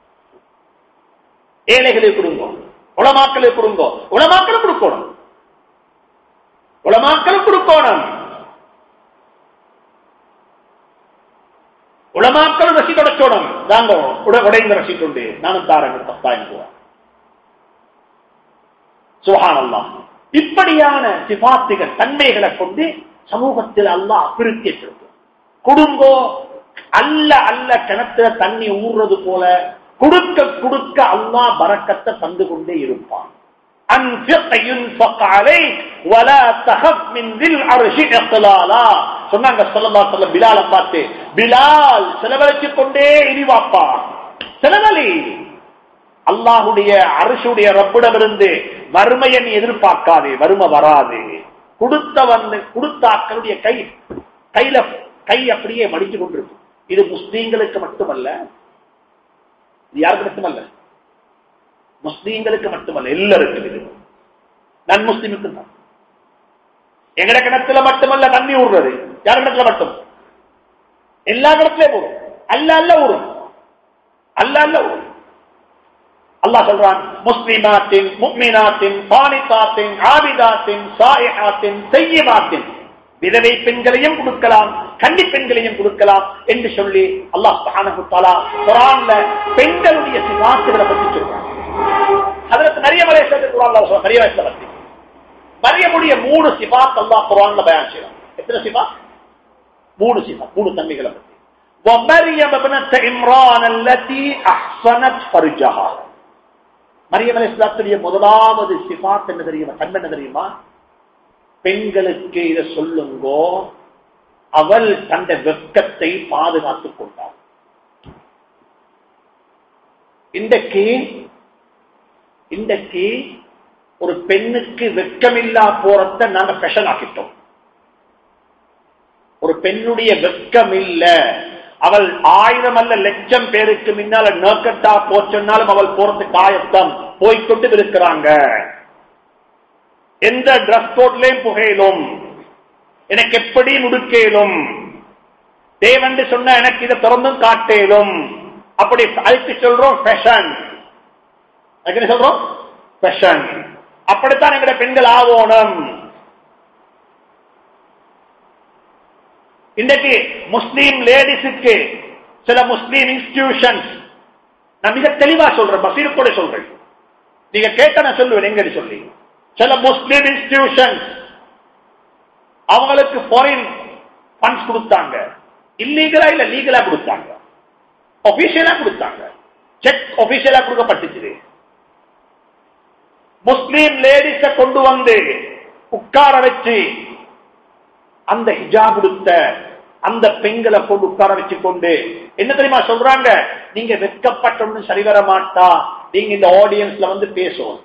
[SPEAKER 2] ஏழைகளை கொடுங்கோ உளமாக்களை கொடுங்கோ உளமாக்களும் கொடுக்கணும் உளமாக்களும் கொடுக்கணும் உளமாக்களும் ரசீட் உடைச்சோடும் தாங்க உடைந்த ரசீட் உண்டு நானும் தாரங்க தப்பா எனக்கு சுகானல்லாம் இப்படியான சிபாத்துகள் தன்மைகளை கொண்டு சமூகத்தில் அல்லாஹ் அபிவிருத்தி குடும்போ அல்ல அல்ல கிணத்துல தண்ணி ஊறுறது போல கொடுக்க கொடுக்க அல்லாஹ் பறக்கத்தை தந்து கொண்டே இருப்பான் أنفق ينفق عليك ولا تخف من ذي العرش إقلالا சொன்னாங்க ஸல்லல்லாஹு அலைஹி வஸல்லம் பிலாலை பார்த்து பிலால் செலவழிச்சு கொண்டே எரிவாப்பா செலவழி அல்லாஹுடைய அரசுடைய ரப்பிடமிருந்து வறுமையை நீ எதிர்பார்க்காதே வறுமை வராது கொடுத்தவன் கொடுத்தாக்களுடைய கை கையில கை அப்படியே மடிச்சு கொண்டிருக்கும் இது முஸ்லீம்களுக்கு மட்டுமல்ல இது யாருக்கு மட்டுமல்ல முஸ்லீம்களுக்கு மட்டுமல்ல எல்லாருக்கும் இது நன் முஸ்லீமுக்கு தான் எங்கட கிணத்துல மட்டுமல்ல தண்ணி ஊடுறது யார் கிணத்துல மட்டும் எல்லா கிணத்துலயும் ஊறும் அல்ல அல்ல ஊறும் அல்ல அல்ல ஊறும் அல்லாஹ் சொல்றான் முஸ்லிமாத்தின் முக்மினாத்தின் பானிதாத்தின் ஆபிதாத்தின் சாயிஹாத்தின் செய்யமாத்தின் விதவை பெண்களையும் கொடுக்கலாம் கன்னி பெண்களையும் கொடுக்கலாம் என்று சொல்லி அல்லாஹ் சுப்ஹானஹு தஆலா குர்ஆன்ல பெண்களுடைய சிபாத்துகளை பற்றி சொல்றான் அதற்கு நிறைய மலேசியத்தில் குர்ஆன்ல சொல்றான் நிறைய வயசுல பத்தி மரியமுடைய மூணு சிபாத் அல்லாஹ் குர்ஆன்ல பயான் செய்றான் எத்தனை சிபாத் மூணு சிபாத் மூணு தன்மைகளை பத்தி ومريم ابنة عمران التي احصنت فرجها மரியம் அலிஸ்லாத்துடைய முதலாவது சிபாத் என்ன தெரியுமா தன்மை என்ன தெரியுமா பெண்களுக்கு இதை சொல்லுங்கோ அவள் தந்த வெட்கத்தை பாதுகாத்துக் கொண்டாள் இன்றைக்கு இன்றைக்கு ஒரு பெண்ணுக்கு வெட்கமில்லா போறத நாங்க ஃபெஷன் ஆக்கிட்டோம் ஒரு பெண்ணுடைய வெட்கம் இல்ல அவள் ஆயிரம் அல்ல லட்சம் பேருக்கு முன்னால நோக்கட்டா போச்சொன்னாலும் அவள் போறதுக்கு ஆயத்தம் போய்கொண்டு இருக்கிறாங்க எந்த டிரஸ் கோட்லயும் புகையிலும் எனக்கு எப்படி முடுக்கேலும் தேவண்டு சொன்ன எனக்கு இதை திறந்தும் காட்டேலும் அப்படி அதுக்கு சொல்றோம் ஃபேஷன் என்ன சொல்றோம் ஃபேஷன் அப்படித்தான் எங்கட பெண்கள் ஆவோணும் இன்றைக்கு முஸ்லீம் லேடிஸுக்கு சில முஸ்லீம் இன்ஸ்டிடியூஷன்ஸ் நான் மிக தெளிவா சொல்றேன் பசீர் கூட சொல்றேன் நீங்க கேட்ட நான் சொல்லுவேன் எங்கடி சொல்லி சில முஸ்லீம் இன்ஸ்டிடியூஷன்ஸ் அவங்களுக்கு ஃபாரின் ஃபண்ட்ஸ் கொடுத்தாங்க இல்லீகலா இல்ல லீகலா கொடுத்தாங்க ஒபிஷியலா கொடுத்தாங்க செக் ஒபிஷியலா கொடுக்கப்பட்டுச்சு முஸ்லீம் லேடிஸ கொண்டு வந்து உட்கார வச்சு அந்த ஹிஜாப் கொடுத்த அந்த பெண்களை கொண்டு உட்கார வச்சு கொண்டு என்ன தெரியுமா சொல்றாங்க நீங்க வெட்கப்பட்டொன்னு சரி வர மாட்டா நீங்க இந்த ஆடியன்ஸ்ல வந்து பேசணும்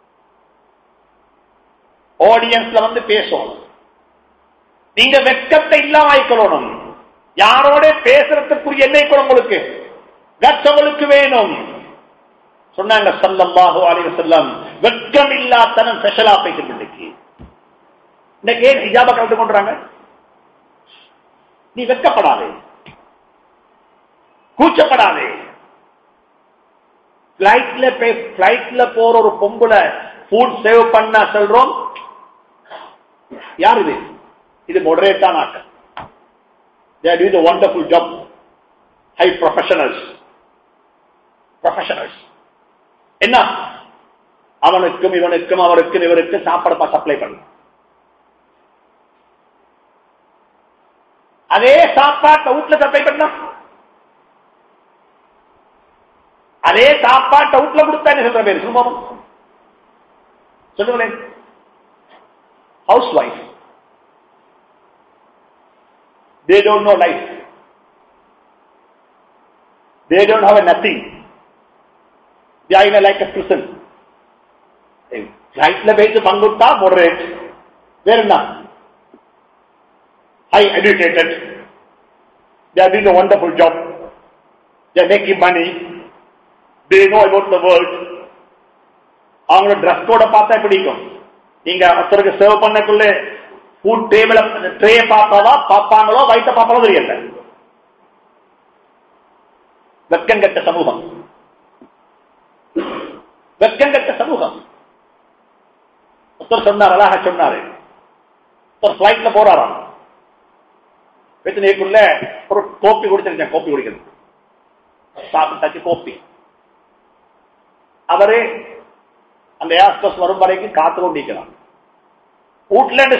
[SPEAKER 2] ஆடியன்ஸ்ல வந்து பேசணும் நீங்க வெட்கத்தை இல்லாம ஆயிக்கணும் யாரோட பேசுறதுக்குரிய எல்லை கூட உங்களுக்கு உங்களுக்கு வேணும் சொன்னாங்க சல்லல்லாஹு அலைஹி வஸல்லம் வெட்கம் இல்லாதனம் ஸ்பெஷலா பேசிட்டு இன்னைக்கு இன்னைக்கு ஏன் ஹிஜாப கலந்து கொண்டாங்க நீ வெட்கப்படாதே கூச்சப்படாதே பிளைட்ல பிளைட்ல போற ஒரு பொம்புல ஃபுட் சேவ் பண்ண சொல்றோம் யார் இது இது மொடரேட்டான ஆட்கள் they are doing a wonderful job high professionals professionals என்ன அவனுக்கும் இவனுக்கும் அவருக்கும் இவருக்கும் சாப்பாடு சப்ளை பண்ண அதே சாப்பாட்டை வீட்டுல சப்ளை பண்ண அதே சாப்பாட்டை வீட்டுல கொடுத்தா என்ன சொல்ற பேர் சும்மா சொல்லுங்களேன் housewife they don't know life they don't have a nothing they are in a like a prison ஃபிளைட்ல போயிட்டு பங்குட்டா மொடரேட் வேற என்ன high educated they are doing a wonderful job they are making money they know about the world அவங்களோட dress கோட பார்த்தா பிடிக்கும் நீங்க ஒருத்தருக்கு சர்வ் பண்ணக்குள்ள ஃபுட் டேபிள ட்ரே பார்த்தாவா பார்ப்பாங்களோ வயிற்ற பார்ப்பாங்களோ தெரியல வெக்கங்கட்ட சமூகம் வெக்கங்கட்ட சமூகம் ஒருத்தர் சொன்னார் அழகா சொன்னாரு ஒரு பிளைட்ல போறாராம் வெத்தினேக்குள்ள ஒரு கோப்பி குடிச்சிருக்கேன் கோப்பி குடிக்கிறது சாப்பிட்டாச்சு கோப்பி அவரு அந்த ஏர்ஸ்பஸ் வரும் வரைக்கும் காத்து கொண்டிருக்கலாம் வீட்டுல